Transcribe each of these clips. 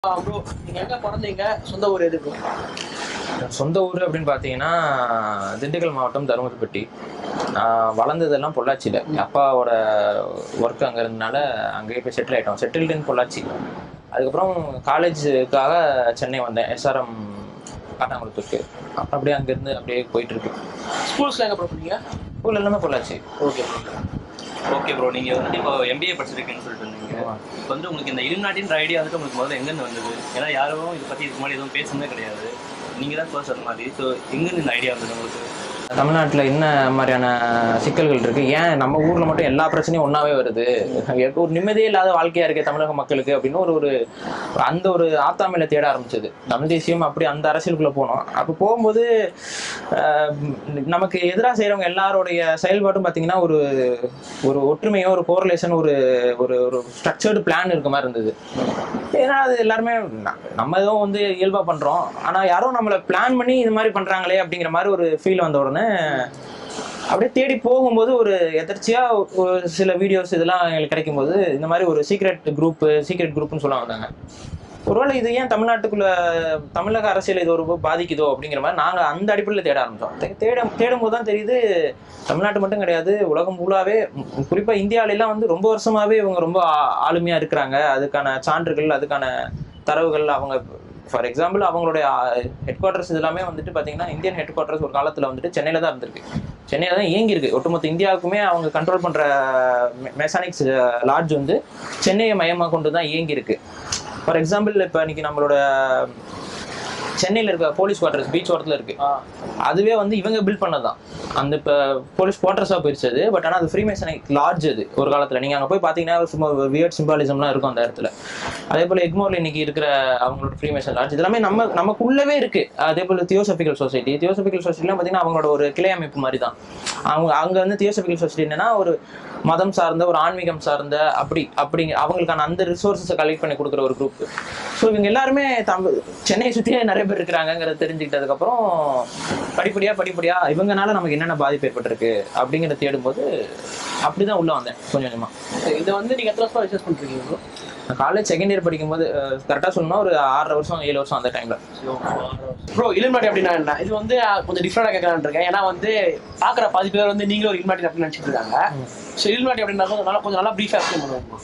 Bro நீங்க எங்க பிறந்தீங்க சொந்த ஊர் எது ப்ரோ சொந்த ஊர் அப்படின்னு பார்த்தீங்கன்னா திண்டுக்கல் மாவட்டம் தருமபுரிப்பட்டி நான் வளர்ந்ததெல்லாம் பொள்ளாச்சியில் அப்பாவோட ஒர்க் அங்கே இருந்தனால அங்கேயே போய் செட்டில் ஆகிட்டோம் செட்டில்டு இன் பொள்ளாச்சி அதுக்கப்புறம் காலேஜுக்காக சென்னை வந்தேன் எஸ்ஆர்எம் காட்டாங்குளத்தூருக்கு அப்புறம் அப்படியே அங்கேருந்து அப்படியே போயிட்டு இருக்கு ஸ்கூல்ஸ்ல எங்க ப்ரோ பண்ணீங்க ஸ்கூல் எல்லாமே பொள்ளாச்சி ஓகே ஓகே ப்ரோ நீங்க வந்துட்டு இப்போ எம்பிஏ படிச்சிருக்கீங்கன்னு சொல்லிட்டு இருந்தீங்க ஆமா. இப்போ வந்து உங்களுக்கு இந்த இலுமினாட்டின்ற ஐடியா வந்துட்டு உங்களுக்கு முதல்ல எங்கேருந்து வந்தது ஏன்னா யாரும் இதை பத்தி இதுக்கு முன்னாடி எதுவும் பேசுனதே கிடையாது நீங்க தான் ஃபர்ஸ்ட் அந்த மாதிரி ஸோ எங்கேருந்து இந்த ஐடியா வந்தது உங்களுக்கு தமிழ்நாட்டில் என்ன மாதிரியான சிக்கல்கள் இருக்கு ஏன் நம்ம ஊர்ல மட்டும் எல்லா பிரச்சனையும் ஒன்னாவே வருது எனக்கு ஒரு நிம்மதியே இல்லாத வாழ்க்கையா இருக்கு தமிழக மக்களுக்கு அப்படின்னு ஒரு ஒரு அந்த ஒரு ஆத்தாமையில தேட ஆரம்பிச்சது தமிழ் தேசியம் அப்படி அந்த அரசியலுக்குள்ள போனோம் அப்போ போகும்போது ஆஹ், நமக்கு எதிராக செய்றவங்க எல்லாருடைய செயல்பாடும் பார்த்தீங்கன்னா ஒரு ஒரு ஒற்றுமையோ ஒரு கோரிலேஷன் ஒரு ஒரு ஒரு ஸ்ட்ரக்சர்டு பிளான் இருக்க மாதிரி இருந்தது ஏன்னா அது எல்லாருமே ந- நம்ம ஏதோ வந்து இயல்பா பண்றோம் ஆனா யாரோ நம்மள பிளான் பண்ணி இது மாதிரி பண்றாங்களே அப்படிங்கிற மாதிரி ஒரு ஃபீல் வந்த உடனே அப்படியே தேடி போகும்போது ஒரு எதர்ச்சியா ஒரு சில வீடியோஸ் இதெல்லாம் எங்களுக்கு கிடைக்கும்போது இந்த மாதிரி ஒரு சீக்ரெட் குரூப் சீக்ரெட் குரூப்னு சொல்ல வந்தாங்க ஒருவேளை இது ஏன் தமிழ்நாட்டுக்குள்ள தமிழக அரசியல் இது ஒரு பாதிக்குதோ அப்படிங்கிற மாதிரி நாங்க அந்த அடிப்படையில் தேட ஆரம்பிச்சோம் தே- தேட தேடும் போது தான் தெரியுது தமிழ்நாட்டு மட்டும் கிடையாது உலகம் ஃபுல்லாவே ம், குறிப்பா இந்தியாவில எல்லாம் வந்து ரொம்ப வருஷமாவே இவங்க ரொம்ப ஆ- ஆளுமையா இருக்கிறாங்க அதுக்கான சான்றுகள் அதுக்கான தரவுகள் அவங்க ஃபார் எக்ஸாம்பிள் அவங்களுடைய ஹெட் குவார்ட்டர்ஸ் இதெல்லாமே வந்துட்டு பாத்தீங்கன்னா இந்தியன் ஹெட் குவார்ட்டர்ஸ் ஒரு காலத்துல வந்துட்டு சென்னையில தான் இருந்திருக்கு சென்னையில தான் இயங்கி இருக்கு ஒட்டுமொத்த இந்தியாவுக்குமே அவங்க கண்ட்ரோல் பண்ற மெக்கானிக்ஸ் லாட்ஜ் வந்து சென்னையை மையமா கொண்டு தான் இயங்கி இருக்கு ஃபார் எக்ஸாம்பிள் இப்போ இன்னைக்கு நம்மளோட சென்னையில் இருக்க போலீஸ் குவார்ட்டர்ஸ் பீச் ஓரத்தில் இருக்கு அதுவே வந்து இவங்க பில்ட் பண்ணதான் அந்த இப்போ போலீஸ் குவார்ட்டர்ஸாக போயிருச்சு அது பட் ஆனால் அது ஃப்ரீ மேசனிக் லார்ஜ் அது ஒரு காலத்தில் நீங்கள் அங்கே போய் பார்த்தீங்கன்னா சும்மா வியர்ட் சிம்பாலிசம்லாம் இருக்கும் அந்த இடத்துல அதே போல் எக்மோரில் இன்னைக்கு இருக்கிற அவங்களோட ஃப்ரீ மேசன் லார்ஜ் இதெல்லாமே நம்ம நமக்குள்ளவே இருக்கு அதே போல் தியோசபிக்கல் சொசைட்டி தியோசபிக்கல் சொசைட்டிலாம் பார்த்தீங்கன்னா அவங்களோட ஒரு கிளை அமைப்பு மாதிரி தான் அவங்க அங்கே வந்து தியோசபிக்கல் சொசைட்டி என்னன்னா ஒரு மதம் சார்ந்த ஒரு ஆன்மீகம் சார்ந்த அப்படி அப்படிங்க அவங்களுக்கான அந்த ரிசோர்ஸஸை கலெக்ட் பண்ணி கொடுக்குற ஒரு குரூப் ஸோ இவங்க எல்லாருமே தமிழ் சென்னையை சுற்றியே நிறைய பேர் இருக்கிறாங்கிறத தெரிஞ்சுக்கிட்டதுக்கப்புறம் படிப்படியாக படிப்படியாக இவங்கனால நமக்கு என்னென்ன பாதிப்பு ஏற்பட்டிருக்கு அப்படிங்கிறத தேடும்போது அப்படிதான் உள்ள வந்தேன் கொஞ்சம் கொஞ்சமாக இதை வந்து நீங்க எத்தனை வருஷம் ரிசர்ச் பண்ணிருக்கீங்க ப்ரோ காலேஜ் செகண்ட் இயர் படிக்கும்போது கரெக்டாக சொல்லணும்னா ஒரு ஆறரை வருஷம் ஏழு வருஷம் அந்த டைமில் ப்ரோ இலுமினாட்டி அப்படின்னா என்ன இது வந்து அஹ், கொஞ்சம் டிஃப்ரெண்டாக கேட்கலான்னு இருக்கேன் ஏன்னா வந்து பார்க்குற பாதி பேர் வந்து நீங்களும் ஒரு இலுமினாட்டி அப்படின்னு நினச்சிட்டு இருக்காங்க ஸோ இலுமினாட்டி அப்படின்னா கொஞ்சம் நல்லா கொஞ்சம் நல்லா ப்ரீஃபாக எக்ஸ்பிளைன் பண்ணுவோம்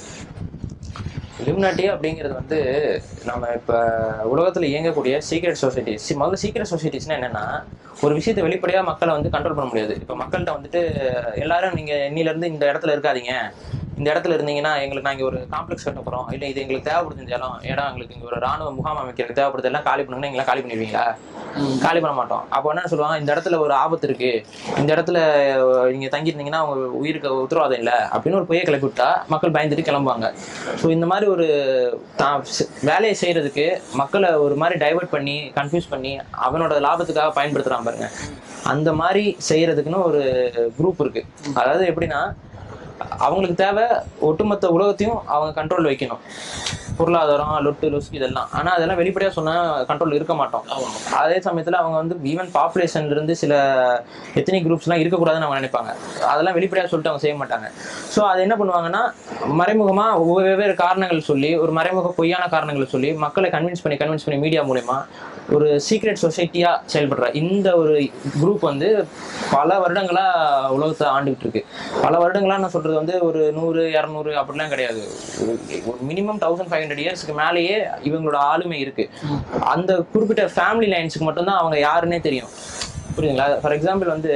இலுமினாட்டி அப்படிங்கிறது வந்து நம்ம இப்போ உலகத்தில் இயங்கக்கூடிய சீக்ரெட் சொசைட்டிஸ் முதல்ல சீக்ரெட் சொசைட்டிஸ்னா என்னன்னா ஒரு விஷயத்தை வெளிப்படையாக மக்களை வந்து கண்ட்ரோல் பண்ண முடியாது இப்போ மக்கள்கிட்ட வந்துட்டு எல்லாரும் நீங்கள் இன்னிலேருந்து இந்த இடத்துல இருக்காதீங்க இந்த இடத்துல இருந்தீங்கன்னா எங்களுக்கு நாங்கள் ஒரு காம்ப்ளெக்ஸ் கட்ட போகிறோம் இல்லை இது எங்களுக்கு தேவைப்படுது இந்த இடம் இடம் எங்களுக்கு இங்கே ஒரு ராணுவ முகாம் அமைக்கிறதுக்கு தேவைப்படுது எல்லாம் காலி பண்ணுங்கன்னா எங்களாம் காலி பண்ணிடுவீங்களா காலி பண்ண மாட்டோம் அப்போ என்ன சொல்லுவாங்க இந்த இடத்துல ஒரு ஆபத்து இருக்கு இந்த இடத்துல அஹ், நீங்க தங்கியிருந்தீங்கன்னா உங்க உயிருக்கு உத்தரவாதம் இல்லை அப்படின்னு ஒரு பொய்யை கிளப்பி விட்டா மக்கள் பயந்துட்டு கிளம்புவாங்க ஸோ இந்த மாதிரி ஒரு தான் செ- வேலையை செய்யறதுக்கு மக்களை ஒரு மாதிரி டைவர்ட் பண்ணி கன்ஃபியூஸ் பண்ணி அவனோட லாபத்துக்காக பயன்படுத்துறான் பாருங்க அந்த மாதிரி செய்யறதுக்குன்னு ஒரு குரூப் இருக்கு அதாவது எப்படின்னா அவங்களுக்கு தேவை ஒட்டுமொத்த உலகத்தையும் அவங்க கண்ட்ரோல் வைக்கணும் பொருளாதாரம் லொட்டு லொஸ்க் இதெல்லாம் ஆனா அதெல்லாம் வெளிப்படையா சொன்னா கண்ட்ரோல் இருக்க மாட்டோம் அதே சமயத்துல அவங்க வந்து ஈவன் பாப்புலேஷன்ல இருந்து சில எத்தனை குரூப்ஸ் எல்லாம் இருக்கக்கூடாதுன்னு அவங்க நினைப்பாங்க அதெல்லாம் வெளிப்படையா சொல்லிட்டு அவங்க செய்ய மாட்டாங்க ஸோ அது என்ன பண்ணுவாங்கன்னா மறைமுகமா ஒவ்வொரு வெவ்வேறு காரணங்கள் சொல்லி ஒரு மறைமுக பொய்யான காரணங்களை சொல்லி மக்களை கன்வின்ஸ் பண்ணி கன்வின்ஸ் பண்ணி மீடியா மூலயமா ஒரு சீக்ரெட் சொசைட்டியா செயல்படுற இந்த ஒரு குரூப் வந்து பல வருடங்களா உலகத்தை ஆண்டுகிட்டு இருக்கு பல வருடங்களா நான் சொல்றது வந்து ஒரு நூறு இரநூறு அப்படிலாம் கிடையாது மினிமம் தௌசண்ட் ஃபைவ் ஹண்ட்ரட் இயர்ஸ்க்கு மேலேயே இவங்களோட ஆளுமை இருக்கு அந்த குறிப்பிட்ட ஃபேமிலி லைன்ஸுக்கு மட்டும்தான் அவங்க யாருன்னே தெரியும் புரியுதுங்களா ஃபார் எக்ஸாம்பிள் வந்து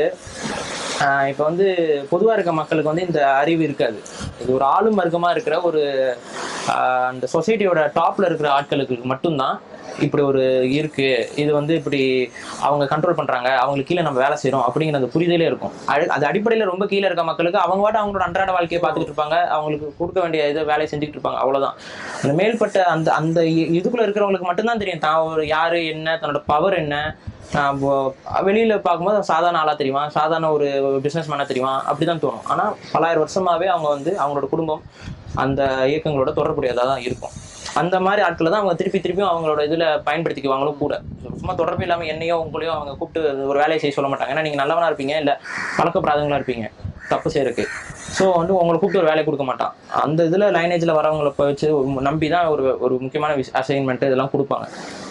ஆஹ் இப்போ வந்து பொதுவாக இருக்க மக்களுக்கு வந்து இந்த அறிவு இருக்காது இது ஒரு ஆளும் வர்க்கமாக இருக்கிற ஒரு ஆஹ் அந்த சொசைட்டியோட டாப்ல இருக்கிற ஆட்களுக்கு மட்டும்தான் இப்படி ஒரு இருக்கு இது வந்து இப்படி அவங்க கண்ட்ரோல் பண்றாங்க அவங்களுக்கு கீழே நம்ம வேலை செய்றோம் அப்படிங்கிற அந்த புரிதலே இருக்கும் அது- அது அடிப்படையில் ரொம்ப கீழே இருக்க மக்களுக்கு அவங்க பாட்டு அவங்களோட அன்றாட வாழ்க்கையை பார்த்துக்கிட்டு இருப்பாங்க அவங்களுக்கு கொடுக்க வேண்டிய இதை வேலையை செஞ்சுக்கிட்டு இருப்பாங்க அவ்வளவுதான் அந்த மேல்பட்ட அந்த அந்த இ- இதுக்குள்ள இருக்கிறவங்களுக்கு மட்டும்தான் தெரியும் தான் ஒரு யாரு என்ன தன்னோட பவர் என்ன ஆஹ் இப்போ வெளியில பார்க்கும்போது சாதாரண ஆளா தெரியுமா சாதாரண ஒரு பிசினஸ் மேனா தெரியுமா அப்படிதான் தோணும் ஆனா பலாயிரம் வருஷமாவே அவங்க வந்து அவங்களோட குடும்பம் அந்த இயக்கங்களோட தொடர்புடையதா தான் இருக்கும் அந்த மாதிரி ஆட்களை தான் அவங்க திருப்பி திருப்பியும் அவங்களோட இதுல பயன்படுத்திக்குவாங்களும் கூட சும்மா தொடர்பு இல்லாம என்னையோ உங்களையோ அவங்க கூப்பிட்டு ஒரு வேலையை செய்ய சொல்ல மாட்டாங்க ஏன்னா நீங்க நல்லவனா இருப்பீங்க இல்ல பழக்கப்படாதவங்களா இருப்பீங்க தப்பு செய்யறதுக்கு ஸோ வந்து உங்களை கூப்பிட்டு ஒரு வேலையை கொடுக்க மாட்டான் அந்த இதில் லைனேஜில் வரவங்களை போய் வச்சு நம்பி தான் ஒரு ஒரு முக்கியமான அசைன்மெண்ட் இதெல்லாம் கொடுப்பாங்க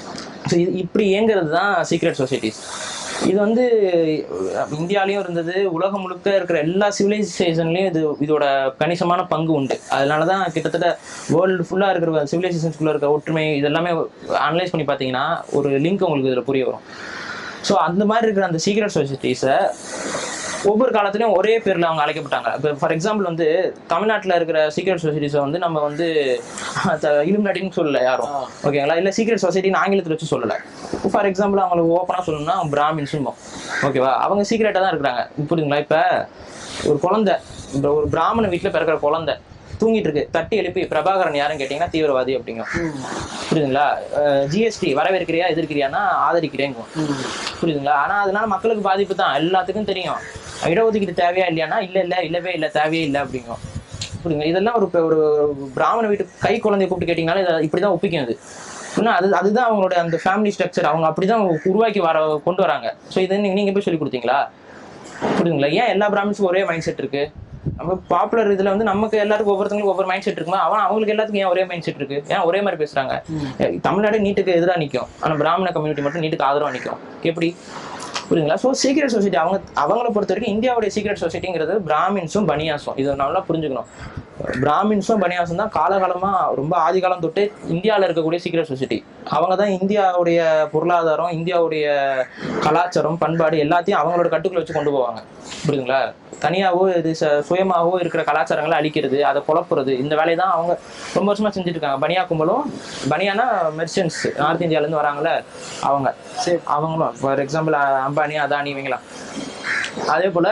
ஸோ இது இப்படி இயங்குறது தான் சீக்ரெட் சொசைட்டிஸ் இது வந்து அஹ், இந்தியாலயும் இருந்தது உலகம் முழுக்க இருக்கிற எல்லா சிவிலைசேஷன்லயும் இது இதோட கணிசமான பங்கு உண்டு அதனால தான் கிட்டத்தட்ட வேர்ல்டு ஃபுல்லாக இருக்கிற சிவிலைசேஷன்ஸ்குள்ள இருக்க ஒற்றுமை இதெல்லாமே அனலைஸ் பண்ணி பார்த்தீங்கன்னா ஒரு லிங்க் உங்களுக்கு இதில் புரிய வரும் ஸோ அந்த மாதிரி இருக்கிற அந்த சீக்ரெட் சொசைட்டிஸை ஒவ்வொரு காலத்துலயும் ஒரே பேர்ல அவங்க அழைக்கப்பட்டாங்க இப்போ ஃபார் எக்ஸாம்பிள் வந்து தமிழ்நாட்டில் இருக்கிற சீக்ரெட் சொசைட்டிஸை வந்து நம்ம வந்து இலுமினாட்டின்னு சொல்லல யாரும் ஓகேங்களா இல்லை சீக்ரெட் சொசைட்டின்னு ஆங்கிலத்தில் வச்சு சொல்லலை ஃபார் எக்ஸாம்பிள் அவங்களுக்கு ஓப்பனாக சொல்லணும்னா பிராமின்ஸும் ஓகேவா அவங்க சீக்ரெட்டாக தான் இருக்கிறாங்க புரியுதுங்களா இப்போ ஒரு குழந்தை இந்த ஒரு பிராமண வீட்டில் பிறக்கிற குழந்தை தூங்கிட்டு இருக்கு தட்டி எழுப்பி பிரபாகரன் யாருன்னு கேட்டிங்கன்னா தீவிரவாதி அப்படிங்க புரியுதுங்களா ஜிஎஸ்டி வரவேற்கிறியா எதிர்க்கிறியான்னா ஆதரிக்கிறேங்க புரியுதுங்களா ஆனா அதனால மக்களுக்கு பாதிப்பு தான் எல்லாத்துக்கும் தெரியும் இடஒதுக்கீடு தேவையா இல்லையானா இல்ல இல்ல இல்லவே இல்ல தேவையே இல்லை அப்படிங்கும் புரியுங்க இதெல்லாம் ஒரு ஒரு ஒரு பிராமண வீட்டு கை குழந்தைய கூப்பிட்டு கேட்டீங்கனாலும் இதை இப்படிதான் ஒப்பிக்கும் அது இன்னும் அது அதுதான் அவங்களோட அந்த ஃபேமிலி ஸ்ட்ரக்சர் அவங்க அப்படிதான் உருவாக்கி வர கொண்டு வராங்க ஸோ இதை நீங்க நீங்க போய் சொல்லி கொடுத்தீங்களா புரியுதுங்களா ஏன் எல்லா பிராமின்ஸுக்கும் ஒரே மைண்ட் செட் இருக்கு நம்ம பாப்புலர் இதுல வந்து நமக்கு எல்லாருக்கும் ஒவ்வொருத்தங்களுக்கும் ஒவ்வொரு மைண்ட் செட் இருக்குமா அவன் அவங்களுக்கு எல்லாத்துக்கும் ஏன் ஒரே மைண்ட் செட் இருக்கு ஏன் ஒரே மாதிரி பேசுறாங்க தமிழ்நாடு நீட்டுக்கு எதிராக நிற்கும் ஆனா பிராமண கம்யூனிட்டி மட்டும் நீட்டுக்கு ஆதரவா நிற்கும் எப்படி புரியுதுங்களா ஸோ சீக்ரெட் சொசைட்டி அவங்க அவங்கள பொறுத்த வரைக்கும் இந்தியாவுடைய சீக்ரெட் சொசைட்டிங்கிறது பிராமின்ஸும் பனியாஸும் இதை நல்லா புரிஞ்சுக்கணும் பிராமின்ஸும் பனியாஸும் தான் காலகாலமா ரொம்ப ஆதி காலம் தொட்டு இந்தியாவில் இருக்கக்கூடிய சீக்ரெட் சொசைட்டி அவங்க தான் இந்தியாவுடைய பொருளாதாரம் இந்தியாவுடைய கலாச்சாரம் பண்பாடு எல்லாத்தையும் அவங்களோட கட்டுக்குள்ள வச்சு கொண்டு போவாங்க புரியுதுங்களா தனியாவோ இது ச- சுயமாவோ இருக்கிற கலாச்சாரங்களை அழிக்கிறது அதை குழப்புறது இந்த வேலையை தான் அவங்க ரொம்ப வருஷமா செஞ்சுட்டு இருக்காங்க பனியா கும்பலும் பனியானா மெர்ச்சன்ட்ஸ் நார்த் இந்தியால இருந்து வராங்கல்ல அவங்க சரி அவங்களும் ஃபார் எக்ஸாம்பிள் அம்பானி அதானி இவங்களாம் அதே போல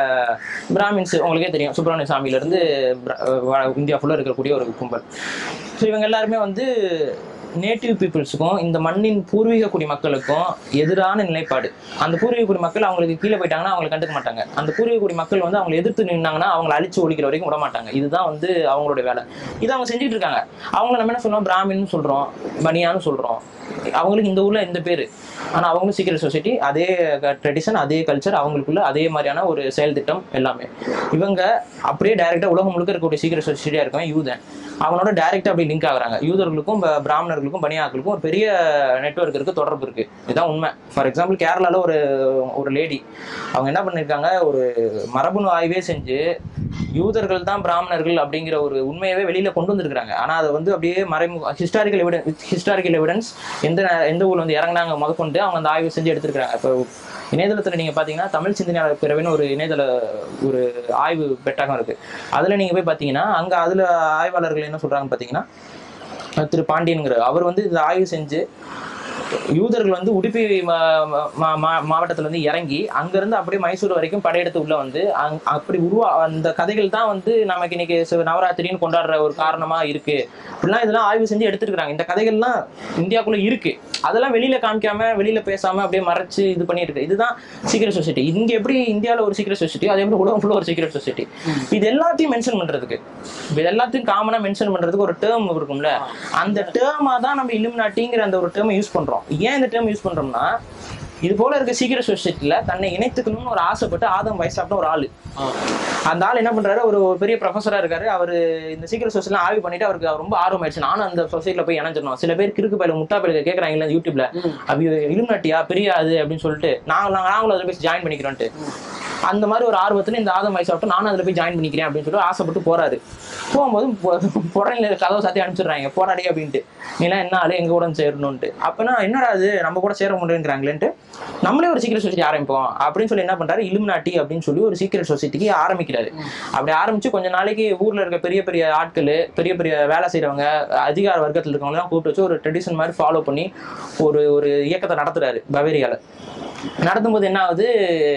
பிராமின்ஸ் உங்களுக்கே தெரியும் சுப்பிரமணிய சாமியில இருந்து பிர- வ- இந்தியா ஃபுல்லா இருக்கக்கூடிய ஒரு கும்பல் ஸோ இவங்க எல்லாருமே வந்து நேட்டிவ் பீப்புள்ஸுக்கும் இந்த மண்ணின் பூர்வீக குடி மக்களுக்கும் எதிரான நிலைப்பாடு அந்த பூர்வீக குடி மக்கள் அவங்களுக்கு கீழே போயிட்டாங்கன்னா அவங்களை கண்டுக்க மாட்டாங்க அந்த பூர்வீக குடி மக்கள் வந்து அவங்களை எதிர்த்து நின்னாங்கன்னா அவங்களை அழிச்சு ஒழிக்கிற வரைக்கும் விட மாட்டாங்க இதுதான் வந்து அவங்களோட வேலை இதை அவங்க செஞ்சுட்டு இருக்காங்க அவங்கள நம்ம என்ன சொல்றோம் பிராமின்னு சொல்றோம் பனியான்னு சொல்றோம் அவங்களுக்கு இந்த ஊர்ல இந்த பேரு ஆனா அவங்களும் சீக்கிரம் சொசைட்டி அதே ட்ரெடிஷன் அதே கல்ச்சர் அவங்களுக்குள்ள அதே மாதிரியான ஒரு செயல் திட்டம் எல்லாமே இவங்க அப்படியே டைரக்டா உலகம் முழுக்க இருக்கக்கூடிய சீக்கிரம் சொசைட்டியா இருக்கவன் யூதன் அவனோட டைரக்டா அப்படி லிங்க் ஆகுறாங்க யூதர்களுக்கும் ப- பிராமணர்களுக்கும் பனியாக்களுக்கும் ஒரு பெரிய நெட்வொர்க் இருக்கு தொடர்பு இருக்கு இதுதான் உண்மை ஃபார் எக்ஸாம்பிள் கேரளால ஒரு ஒரு லேடி அவங்க என்ன பண்ணிருக்காங்க ஒரு மரபணு ஆய்வே செஞ்சு யூதர்கள் தான் பிராமணர்கள் அப்படிங்கிற ஒரு உண்மையவே வெளியில கொண்டு வந்திருக்காங்க ஆனா அதை வந்து அப்படியே மறைமுக ஹிஸ்டாரிக்கல் எவிடன்ஸ் ஹிஸ்டாரிக்கல் எவிடன்ஸ் எந்த நே- எந்த ஊர்ல வந்து இறங்குனாங்க முதற்கொண்டு அவங்க அந்த ஆய்வு செஞ்சு எடுத்திருக்காங்க இப்போ இணையதளத்துல நீங்க பாத்தீங்கன்னா தமிழ் சிந்தனையாளர் பிறவின்னு ஒரு இணையதள ஒரு ஆய்வு பெட்டகம் இருக்கு அதுல நீங்க போய் பாத்தீங்கன்னா அங்க அதுல ஆய்வாளர்கள் என்ன சொல்றாங்க பாத்தீங்கன்னா அஹ் திரு பாண்டியன்கிற அவர் வந்து இந்த ஆய்வு செஞ்சு யூதர்கள் வந்து உடுப்பி மா- மா- மா- மாவட்டத்துல இருந்து இறங்கி அங்கிருந்து அப்படியே மைசூர் வரைக்கும் படையெடுத்து உள்ள வந்து அங்- அப்படி உருவா அந்த கதைகள் தான் வந்து நமக்கு இன்னைக்கு சிவ- நவராத்திரின்னு கொண்டாடுற ஒரு காரணமா இருக்கு இப்படிலாம் இதெல்லாம் ஆய்வு செஞ்சு எடுத்துருக்காங்க இந்த கதைகள்லாம் இந்தியாக்குள்ள இருக்கு அதெல்லாம் வெளியில காமிக்காம வெளியில பேசாம அப்படியே மறைச்சு இது பண்ணிட்டு இருக்கு இதுதான் சீக்கிரம் சொசைட்டி இங்க எப்படி இந்தியாவில் ஒரு சீக்கிரம் சொசைட்டி அதே மாதிரி உலகம் ஃபுல்லாக ஒரு சீக்கிரம் சொசைட்டி இது எல்லாத்தையும் மென்ஷன் பண்றதுக்கு இது எல்லாத்தையும் காமனா மென்ஷன் பண்றதுக்கு ஒரு டேர்ம் இருக்கும்ல அந்த டேர்மா தான் நம்ம இலுமினாட்டிங்கிற அந்த ஒரு டேர்மை யூஸ் பண்றோம் ஏன் இந்த டேர்ம் யூஸ் பண்றோம்னா இது போல இருக்க சீக்கிரம் சொசைட்டில தன்னை இணைத்துக்கணும்னு ஒரு ஆசைப்பட்டு ஆதம் வயசாப்ட ஒரு ஆளு அந்த ஆள் என்ன பண்றாரு ஒரு ஒரு பெரிய ப்ரொஃபஸரா இருக்காரு அவர் இந்த சீக்கிரம் சொசைட்டில ஆய்வு பண்ணிட்டு அவருக்கு ரொம்ப ஆர்வம் ஆயிடுச்சு நானும் அந்த சொசைட்டில போய் இணைஞ்சிடணும் சில பேர் கிறுக்கு பயில முட்டா பயில கேட்கறாங்கல்ல யூடியூப்ல அப்படி இலுமினாட்டியா பெரிய அது அப்படின்னு சொல்லிட்டு நாங்கள் நாங்களும் அதில் போய் ஜாயின் பண்ணிக்கிறோன்ட்டு அந்த மாதிரி ஒரு ஆர்வத்துல இந்த ஆதம் வயசு சாப்பிட்டு நானும் அதில் போய் ஜாயின் பண்ணிக்கிறேன் அப்படின்னு சொல்லி ஆசைப்பட்டு போறாரு போகும்போது புறநிலை கதவை சாத்தி அனுப்பிச்சிடுறாங்க போராடி அப்படின்ட்டு நீலாம் என்ன ஆளு எங்க கூட சேரணும்ட்டு அப்பனா என்னடா அது நம்ம கூட சேர முடியுங்கிறாங்களேன்ட்டு நம்மளே ஒரு சீக்கிரம் சொசைட்டி ஆரம்பிப்போம் அப்படின்னு சொல்லி என்ன பண்றாரு இலுமினாட்டி அப்படின்னு சொல்லி ஒரு சீக்கிரம் சொசைட்டிக்கு ஆரம்பிக்கிறாரு அப்படி ஆரம்பிச்சு கொஞ்ச நாளைக்கு ஊர்ல இருக்க பெரிய பெரிய ஆட்கள் பெரிய பெரிய வேலை செய்றவங்க அதிகார வர்க்கத்துல இருக்கவங்க எல்லாம் கூப்பிட்டு வச்சு ஒரு ட்ரெடிஷன் மாதிரி ஃபாலோ பண்ணி ஒரு ஒரு இயக்கத்தை நடத்துறாரு பவேரியால நடத்தும்போது என்ன ஆகுது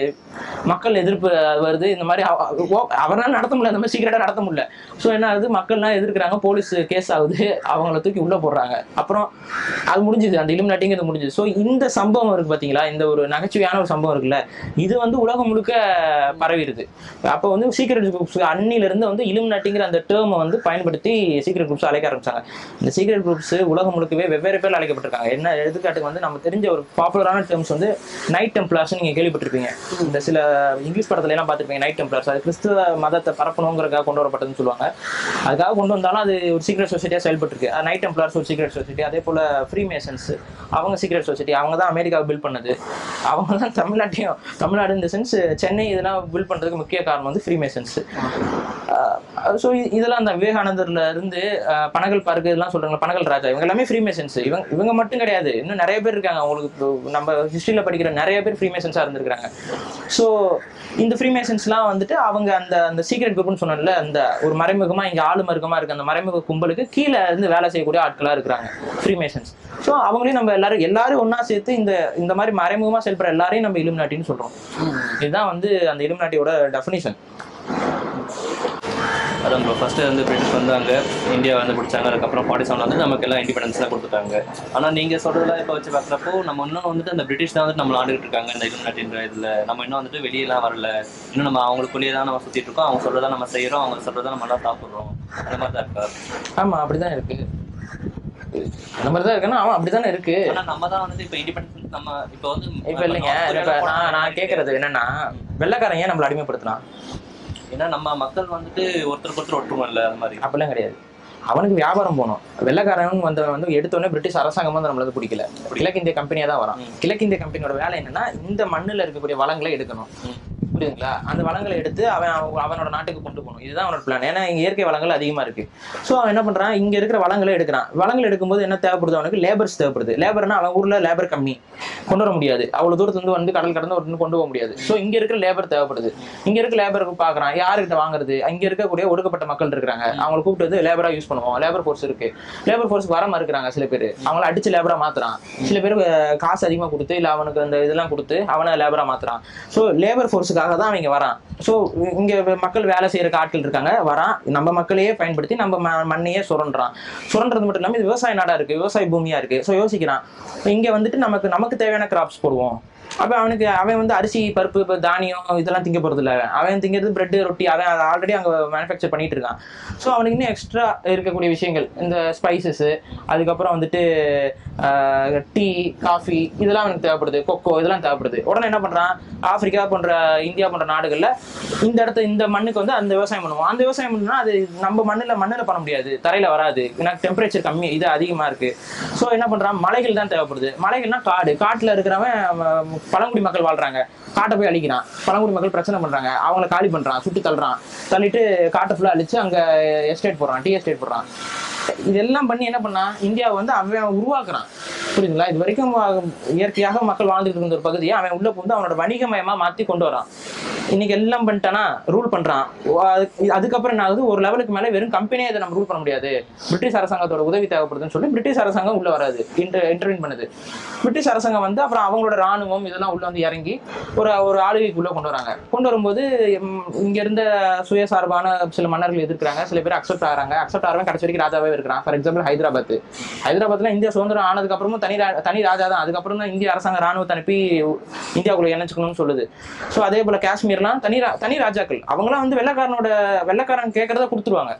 மக்கள் எதிர்ப்பு வருது இந்த மாதிரி அவ- அவ- அவரால நடத்த முடியல அந்த மாதிரி சீக்கிரட்டா நடத்த முடியல ஸோ என்ன ஆகுது மக்கள்லாம் எதிர்க்கிறாங்க போலீஸ் கேஸ் ஆகுது அவங்கள தூக்கி உள்ள போடுறாங்க அப்புறம் அது முடிஞ்சுது அந்த இலுமினாட்டிங்கிறது முடிஞ்சுது ஸோ இந்த சம்பவம் இருக்கு பாத்தீங்களா இந்த ஒரு நகைச்சுவையான ஒரு சம்பவம் இருக்குல்ல இது வந்து உலகம் முழுக்க பரவிடுது அப்போ வந்து சீக்கிரட் குரூப்ஸ் அன்னில இருந்து வந்து இலுமினாட்டிங்கிற அந்த டேர்மை வந்து பயன்படுத்தி சீக்கிரட் குரூப்ஸ் அழைக்க ஆரம்பிச்சாங்க இந்த சீக்கிரட் குரூப்ஸ் உலகம் முழுக்கவே வெவ்வேறு பேர்ல அழைக்கப்பட்டிருக்காங்க என்ன எடுத்துக்காட்டுக்கு வந்து நம்ம தெரிஞ்ச ஒரு பாப்புலரான டேர்ம்ஸ் வந்து நைட் டெம்ப்ளார்ஸ் நீங்க கேள்விப்பட்டிருப்பீங்க இந்த சில இங்கிலீஷ் படத்துல எல்லாம் பார்த்திருப்பீங்க நைட் டெம்ப்ளார்ஸ் அது கிறிஸ்துவ மதத்தை பரப்பணுங்கிறதுக்காக கொண்டு வரப்பட்டதுன்னு சொல்லுவாங்க அதுக்காக கொண்டு வந்தாலும் அது ஒரு சீக்ரெட் சொசைட்டியா செயல்பட்டு இருக்கு நைட் டெம்ப்ளார்ஸ் ஒரு சீக்ரெட் சொசைட்டி அதே போல ஃப்ரீ மேசன்ஸ் அவங்க சீக்ரெட் சொசைட்டி அவங்க தான் அமெரிக்காவை பில்ட் பண்ணது அவங்க தான் தமிழ்நாட்டையும் தமிழ்நாடு இந்த சென்ஸ் சென்னை இதெல்லாம் பில்ட் பண்றதுக்கு முக்கிய காரணம் வந்து ஃப்ரீ மேசன்ஸ் ஸோ இதெல்லாம் அந்த விவேகானந்தர்ல இருந்து அஹ், பனகல் பார்க்கு இதெல்லாம் சொல்றாங்க பனகல் ராஜா இவங்க எல்லாமே ஃப்ரீ மேசன்ஸ் இவங்க இவங்க மட்டும் கிடையாது இன்னும் நிறைய பேர் இருக்காங்க அவங்களுக்கு இப்போ நம்ம ஹிஸ்டரியில் படிக்கிற நிறைய பேர் ஃப்ரீ மேசன்ஸாக இருந்திருக்காங்க ஸோ இந்த ஃப்ரீ மேசன்ஸ்லாம் வந்துட்டு அவங்க அந்த அந்த சீக்ரெட் குரூப்னு சொன்னல அந்த ஒரு மறைமுகமா இங்க ஆளு மருகமா இருக்கு அந்த மறைமுக கும்பலுக்கு கீழே இருந்து வேலை செய்யக்கூடிய ஆட்களா இருக்கிறாங்க ஃப்ரீ மேசன்ஸ் ஸோ அவங்களையும் நம்ம எல்லாரும் எல்லாரும் ஒண்ணா சேர்த்து இந்த இந்த மாதிரி மறைமுகமா செயல்படுற எல்லாரையும் நம்ம இலும் நாட்டின்னு சொல்றோம் இதுதான் வந்து அந்த இலும் நாட்டியோட டெஃபினிஷன் அதான் ப்ரோ ஃபர்ஸ்ட் வந்து பிரிட்டிஷ் வந்தாங்க இந்தியா வந்து பிடிச்சாங்க அதுக்கப்புறம் ஃபார்ட்டி செவன் வந்து நமக்கு எல்லாம் இண்டிபெண்டன்ஸ்லாம் கொடுத்துட்டாங்க ஆனால் நீங்கள் சொல்கிறதெல்லாம் இப்போ வச்சு பார்க்குறப்போ நம்ம இன்னும் வந்துட்டு அந்த பிரிட்டிஷ் தான் வந்துட்டு நம்ம ஆண்டுகிட்டு இருக்காங்க இந்த இது நாட்டின்ற இதில் நம்ம இன்னும் வந்துட்டு வெளியெல்லாம் வரல இன்னும் நம்ம அவங்களுக்குள்ளேயே தான் நம்ம சுற்றிட்டு இருக்கோம் அவங்க சொல்கிறதா நம்ம செய்கிறோம் அவங்க சொல்கிறதா நம்ம எல்லாம் சாப்பிட்றோம் அந்த மாதிரி தான் இருக்கா ஆமா அப்படிதான் இருக்கு அந்த மாதிரி தான் இருக்குன்னா ஆமா அப்படிதானே இருக்கு ஆனால் நம்ம தான் வந்துட்டு இப்போ இண்டிபெண்டன்ஸ் நம்ம இப்போ வந்து இப்ப இல்லைங்க இப்ப நான் நான் கேக்குறது என்னன்னா வெள்ளைக்காரன் ஏன் நம்மள அடிமைப்படுத்தினான் ஏன்னா நம்ம மக்கள் வந்துட்டு ஒருத்தருக்கு ஒருத்தர் ஒற்றுமை இல்லை அது மாதிரி அப்படிலாம் கிடையாது அவனுக்கு வியாபாரம் போகணும் வெள்ளைக்காரன் வந்த வந்து எடுத்தோடனே பிரிட்டிஷ் அரசாங்கம் வந்து நம்மளது பிடிக்கல கிழக்கிந்திய கம்பெனியா தான் வரான் கிழக்கிந்திய கம்பெனியோட வேலை என்னன்னா இந்த மண்ணுல இருக்கக்கூடிய வளங்களை எடுக்கணும் புரியுதுங்களா அந்த வளங்களை எடுத்து அவன் அவ- அவனோட நாட்டுக்கு கொண்டு போகணும் இதுதான் அவனோட பிளான் ஏன்னா இங்க இயற்கை வளங்கள் அதிகமா இருக்கு ஸோ அவன் என்ன பண்றான் இங்க இருக்கிற வளங்களை எடுக்கிறான் வளங்கள் எடுக்கும்போது என்ன தேவைப்படுது அவனுக்கு லேபர்ஸ் தேவைப்படுது லேபர்னா அவன் ஊர்ல லேபர் கம்மி கொண்டு வர முடியாது அவ்வளவு தூரத்துல இருந்து வந்து கடல் கடந்து ஒரு கொண்டு போக முடியாது ஸோ இங்க இருக்கிற லேபர் தேவைப்படுது இங்க இருக்க லேபருக்கு பாக்குறான் யாருக்கிட்ட வாங்குறது இங்க இருக்கக்கூடிய ஒடுக்கப்பட்ட மக்கள் இருக்காங்க அவங்களை கூப்பிட்டு வந்து லேபரா யூஸ் பண்ணுவோம் லேபர் ஃபோர்ஸ் இருக்கு லேபர் ஃபோர்ஸ்க்கு வர மறுக்கிறாங்க சில பேர் அவங்கள அடிச்சு லேபரா மாத்துறான் சில பேர் அஹ், காசு அதிகமா கொடுத்து இல்ல அவனுக்கு அந்த இதெல்லாம் கொடுத்து அவனை லேபரா மாத்துறான் ஸோ லேபர் ஃபோர்ஸுக்காக தான் அவங்க வரான் ஸோ இங்க மக்கள் வேலை செய்யற ஆட்கள் இருக்காங்க வரான் நம்ம மக்களையே பயன்படுத்தி நம்ம ம- மண்ணையே சுரண்டுறான் சுரண்டுறது மட்டும் இல்லாம இது விவசாய நாடா இருக்கு விவசாய பூமியா இருக்கு ஸோ யோசிக்கிறான் இங்க வந்துட்டு நமக்கு நமக்கு தேவையான கிராப்ஸ் போடுவோம் அப்ப அவனுக்கு அவன் வந்து அரிசி பருப்பு இப்ப தானியம் இதெல்லாம் திங்க போறது இல்ல அவன் திங்கிறது பிரெட் ரொட்டி அவன் அதை ஆல்ரெடி அங்க மேனுஃபேக்சர் பண்ணிட்டு இருக்கான் ஸோ அவனுக்கு இன்னும் எக்ஸ்ட்ரா இருக்கக்கூடிய விஷயங்கள் இந்த ஸ்பைசஸ் அதுக்கப்புறம் வந்துட்டு டீ காஃபி இதெல்லாம் அவனுக்கு தேவைப்படுது கொக்கோ இதெல்லாம் தேவைப்படுது உடனே என்ன பண்றான் ஆப்பிரிக்கா போன்ற இந்தியா போன்ற நாடுகள்ல இந்த இடத்த இந்த மண்ணுக்கு வந்து அந்த விவசாயம் பண்ணுவோம் அந்த விவசாயம் பண்ணா அது நம்ம மண்ணுல மண்ணுல பண்ண முடியாது தரையில வராது ஏன்னா டெம்பரேச்சர் கம்மி இது அதிகமா இருக்கு ஸோ என்ன பண்றான் மலைகள் தான் தேவைப்படுது மலைகள்னா காடு காட்டுல இருக்கிறவன் அஹ், பழங்குடி மக்கள் வாழ்றாங்க காட்டை போய் அழிக்கிறான் பழங்குடி மக்கள் பிரச்சனை பண்றாங்க அவங்கள காலி பண்றான் சுட்டு தள்ளுறான் தள்ளிட்டு காட்டை ஃபுல்லா அழிச்சு அங்க எஸ்டேட் போடுறான் டீ எஸ்டேட் போடுறான் இதெல்லாம் பண்ணி என்ன பண்ணா இந்தியாவை வந்து அவன் உருவாக்குறான் புரியுதுங்களா இது வரைக்கும் அஹ், இயற்கையாக மக்கள் வாழ்ந்துட்டு இருந்த ஒரு பகுதியை அவன் உள்ள புகுந்து அவனோட வணிகமயமா மாத்தி கொண்டு வரான் இன்னைக்கு எல்லாம் பண்ணிட்டானா ரூல் பண்றான் ஓ, அதுக்கு- அதுக்கப்புறம் என்ன ஆகுது ஒரு லெவலுக்கு மேல வெறும் கம்பெனியை இதை நம்ம ரூல் பண்ண முடியாது பிரிட்டிஷ் அரசாங்கத்தோட உதவி தேவைப்படுதுன்னு சொல்லி பிரிட்டிஷ் அரசாங்கம் உள்ள வராது இன்டர் இன்டர்வின் பண்ணுது பிரிட்டிஷ் அரசாங்கம் வந்து அப்புறம் அவங்களோட ராணுவம் இதெல்லாம் உள்ள வந்து இறங்கி ஒரு ஒரு ஆளுகைக்குள்ள கொண்டு வராங்க கொண்டு வரும்போது ம், இங்க இருந்த சுயசார்பான சில மன்னர்கள் எதிர்க்கிறாங்க சில பேர் அக்செப்ட் ஆகிறாங்க அக்செப்ட் ஆகிறவன் கடைசி வரைக்கும் ராஜாவே இருக்கிறான் ஃபார் எக்ஸாம்பிள் ஹைதராபாத் ஹைதராபாத்ல இந்தியா சுதந்திரம் ஆனதுக்கு அப்புறமும் தனி ரா- தனி ராஜா தான் அதுக்கப்புறம் தான் இந்திய அரசாங்க ராணுவத்தை அனுப்பி இந்தியாவுக்குள்ள இணைச்சுக்கணும்னு சொல்லுது ஸோ அதே போல காஷ்மீர்லாம் தனி ரா- தனி ராஜாக்கள் அவங்களாம் வந்து வெள்ளக்காரனோட வெள்ளக்காரன் கேட்கறத கொடுத்துருவாங்க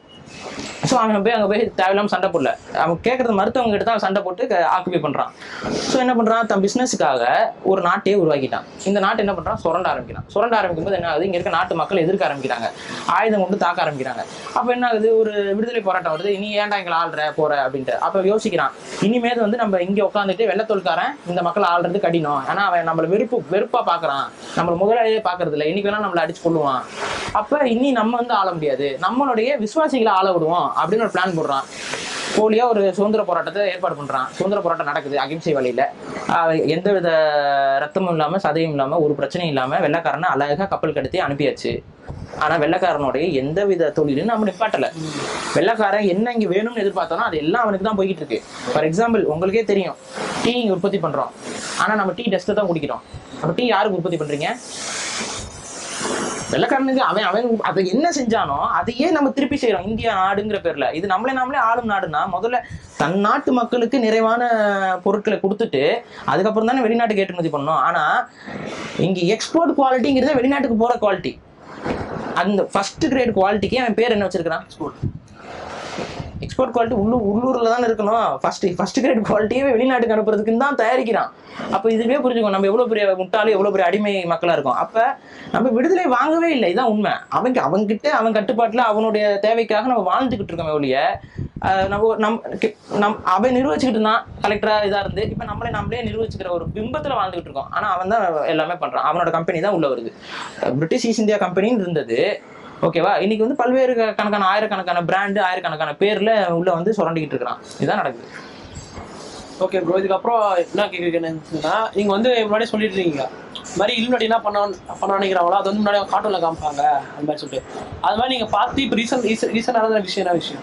ஸோ அவன் போய் அங்கே போய் தேவையில்லாம சண்டை போடல அவன் கேட்கறது மருத்துவங்க கிட்ட தான் அவன் சண்டை போட்டு ஆக்குபை பண்றான் ஸோ என்ன பண்றான் தன் பிசினஸுக்காக ஒரு நாட்டையே உருவாக்கிட்டான் இந்த நாட்டை என்ன பண்றான் சுரண்ட ஆரம்பிக்கிறான் சுரண்ட ஆரம்பிக்கும் போது என்ன ஆகுது இங்க இருக்க நாட்டு மக்கள் எதிர்க்க ஆரம்பிக்கிறாங்க ஆயுதம் கொண்டு தாக்க ஆரம்பிக்கிறாங்க அப்ப என்ன ஆகுது ஒரு விடுதலை போராட்டம் வருது நீ ஏன்டா எங்களை ஆள்ற போற அப்படின்ட்டு அப்ப யோசிக்கிறான் இனிமேல் வந்து நம்ம இங்க உட்காந்துட்டு வெள்ளத்தொழில்காரன் இந்த மக்கள் ஆள்றது கடினம் ஆனா அவன் நம்மள வெறுப்பு வெறுப்பா பாக்குறான் நம்மள முதலாளியே பாக்குறது இல்ல இன்னைக்கு வேணா நம்மள அடிச்சு கொள்ளுவான் அப்ப இனி நம்ம வந்து ஆள முடியாது நம்மளுடைய விசுவாசிகளை ஆள விடுவோம் அப்படின்னு ஒரு பிளான் போடுறான் போலியா ஒரு சுதந்திர போராட்டத்தை ஏற்பாடு பண்றான் சுதந்திர போராட்டம் நடக்குது அகிம்சை வழியில ஆஹ் எந்த வித ரத்தமும் இல்லாம சதையும் இல்லாம ஒரு பிரச்சனையும் இல்லாம வெள்ளைக்காரனை அழகா கப்பல் கடத்தி அனுப்பியாச்சு ஆனா வெள்ளைக்காரனுடைய எந்த வித தொழிலும் நம்ம நிப்பாட்டல வெள்ளைக்காரன் என்ன இங்க வேணும்னு எதிர்பார்த்தானோ அது எல்லாம் அவனுக்கு தான் போய்கிட்டு இருக்கு ஃபார் எக்ஸாம்பிள் உங்களுக்கே தெரியும் டீ இங்க உற்பத்தி பண்றோம் ஆனா நம்ம டீ டஸ்ட்டை தான் குடிக்கிறோம் அப்ப டீ யாருக்கு உற்பத்தி பண்றீங்க வெள்ளக்காரனுக்கு அவன் அவன் அதை என்ன செஞ்சானோ அதையே நம்ம திருப்பி செய்யறோம் இந்தியா நாடுங்கிற பேர்ல இது நம்மளே நாமளே ஆளும் நாடுனா முதல்ல தன் நாட்டு மக்களுக்கு நிறைவான பொருட்களை கொடுத்துட்டு அதுக்கப்புறம் தானே வெளிநாட்டுக்கு ஏற்றுமதி பண்ணோம் ஆனா இங்க எக்ஸ்போர்ட் குவாலிட்டிங்கிறத வெளிநாட்டுக்கு போற குவாலிட்டி அந்த ஃபர்ஸ்ட் கிரேட் குவாலிட்டிக்கு அவன் பேர் என்ன வச்சிருக்கிறான் எக்ஸ்போர்ட் குவாலிட்டி உள்ளூர் உள்ளூர்ல தான் இருக்கணும் ஃபர்ஸ்ட் ஃபர்ஸ்ட் கிரேட் குவாலிட்டியே வெளிநாட்டுக்கு அனுப்புறதுக்கு தான் தயாரிக்கிறான் அப்ப இதுவே புரிஞ்சுக்கோ நம்ம எவ்வளவு பெரிய முட்டாளு எவ்வளவு பெரிய அடிமை மக்களா இருக்கோம் அப்ப நம்ம விடுதலை வாங்கவே இல்லை இதான் உண்மை அவங்க அவன்கிட்ட அவன் கட்டுப்பாட்டுல அவனுடைய தேவைக்காக நம்ம வாழ்ந்துகிட்டு இருக்கோமே ஒழிய ஆஹ் நம்ம ஒரு- நம் கி- நம் அவன் நிர்வகிச்சுக்கிட்டு இருந்தான் கலெக்டரா இதா இருந்து இப்ப நம்மளே நம்மளே நிர்வகிச்சுக்கிற ஒரு பிம்பத்துல வாழ்ந்துகிட்டு இருக்கோம் ஆனா அவன் தான் எல்லாமே பண்றான் அவனோட கம்பெனி தான் உள்ள வருது அஹ் பிரிட்டிஷ் ஈஸ்ட் இந்தியா கம்பெனின்னு இருந்தது ஓகேவா இன்னைக்கு வந்து பல்வேறு க- கணக்கான ஆயிரக்கணக்கான பிராண்டு ஆயிரக்கணக்கான பேர்ல உள்ள வந்து சுரண்டிக்கிட்டு இருக்கிறான் இதுதான் நடக்குது ஓகே ப்ரோ இதுக்கப்புறம் என்ன கேட்குறேன்னா நீங்க வந்து முன்னாடியே சொல்லிட்டு இருக்கீங்க இந்த மாதிரி இல்லுநாட்டி என்ன பண்ண பண்ண நினைக்கிறாங்களோ அது வந்து முன்னாடி கார்ட்டூன்ல காமிப்பாங்க அந்த மாதிரி சொல்லிட்டு அது மாதிரி நீங்க பார்த்து இப்போ ரீசன்ட் ரீசெண்டாக நடந்த விஷயம் என்ன விஷயம்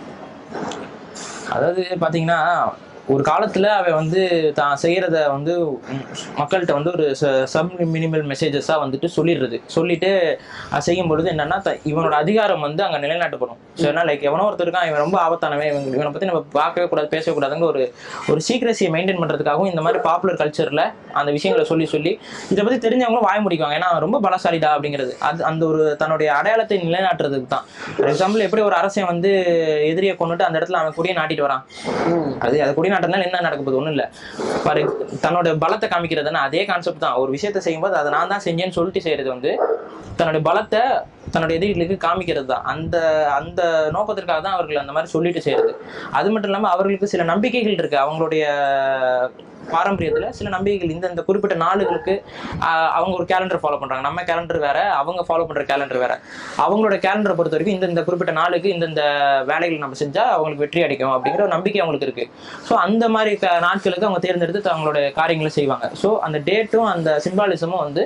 அதாவது பாத்தீங்கன்னா ஒரு காலத்துல அவன் வந்து தான் செய்யறத வந்து ம், மக்கள்கிட்ட வந்து ஒரு சப் மினிமல் மெசேஜஸா வந்துட்டு சொல்லிடுறது சொல்லிட்டு அது செய்யும் பொழுது என்னன்னா த- இவனோட அதிகாரம் வந்து அங்க நிலைநாட்டப்படும் சரினா லைக் எவனோ ஒருத்தர் இருக்கான் இவன் ரொம்ப ஆபத்தானவன் இவன் இவனை பத்தி நம்ம பார்க்கவே கூடாது பேசவே கூடாதுங்க ஒரு ஒரு சீக்ரஸியை மெயின்டைன் பண்றதுக்காகவும் இந்த மாதிரி பாப்புலர் கல்ச்சர்ல அந்த விஷயங்களை சொல்லி சொல்லி இதை பத்தி தெரிஞ்சவங்களும் வாய முடிக்குவாங்க ஏன்னா அவன் ரொம்ப பலசாலிடா அப்படிங்கிறது அது அந்த ஒரு தன்னுடைய அடையாளத்தை நிலைநாட்டுறதுக்கு தான் ஃபார் எக்ஸாம்பிள் எப்படி ஒரு அரசன் வந்து எதிரியை கொண்டுட்டு அந்த இடத்துல அவன் கொடியை நாட்டிட்டு வரான் அது அது கொடி நாட்டினால என்ன நடக்க போகுது ஒன்றும் இல்லை ஃபார் தன்னோட பலத்தை காமிக்கிறதுனா அதே கான்செப்ட் தான் ஒரு விஷயத்தை செய்யும்போது அதை நான் தான் செஞ்சேன்னு சொல்லிட்டு செய்யறது வந்து தன்னுடைய பலத்தை தன்னோட எதிரிகளுக்கு காமிக்கிறது தான் அந்த அந்த நோக்கத்திற்காக தான் அவர்கள் அந்த மாதிரி சொல்லிட்டு செய்யறது அது மட்டும் இல்லாமல் அவர்களுக்கு சில நம்பிக்கைகள் இருக்கு அவங்களுடைய பாரம்பரியத்துல சில நம்பிக்கைகள் இந்த இந்த குறிப்பிட்ட நாளுகளுக்கு ஆஹ், அவங்க ஒரு கேலண்டர் ஃபாலோ பண்றாங்க நம்ம கேலண்டர் வேற அவங்க ஃபாலோ பண்ற கேலண்டர் வேற அவங்களோட கேலண்டரை பொறுத்த வரைக்கும் இந்த இந்த குறிப்பிட்ட நாளுக்கு இந்த இந்த வேலைகள் நம்ம செஞ்சா அவங்களுக்கு வெற்றி அடிக்கும் அப்படிங்கிற ஒரு நம்பிக்கை அவங்களுக்கு இருக்கு ஸோ அந்த மாதிரி க- நாட்களுக்கு அவங்க தேர்ந்தெடுத்து அவங்களோட காரியங்களை செய்வாங்க ஸோ அந்த டேட்டும் அந்த சிம்பாலிசமும் வந்து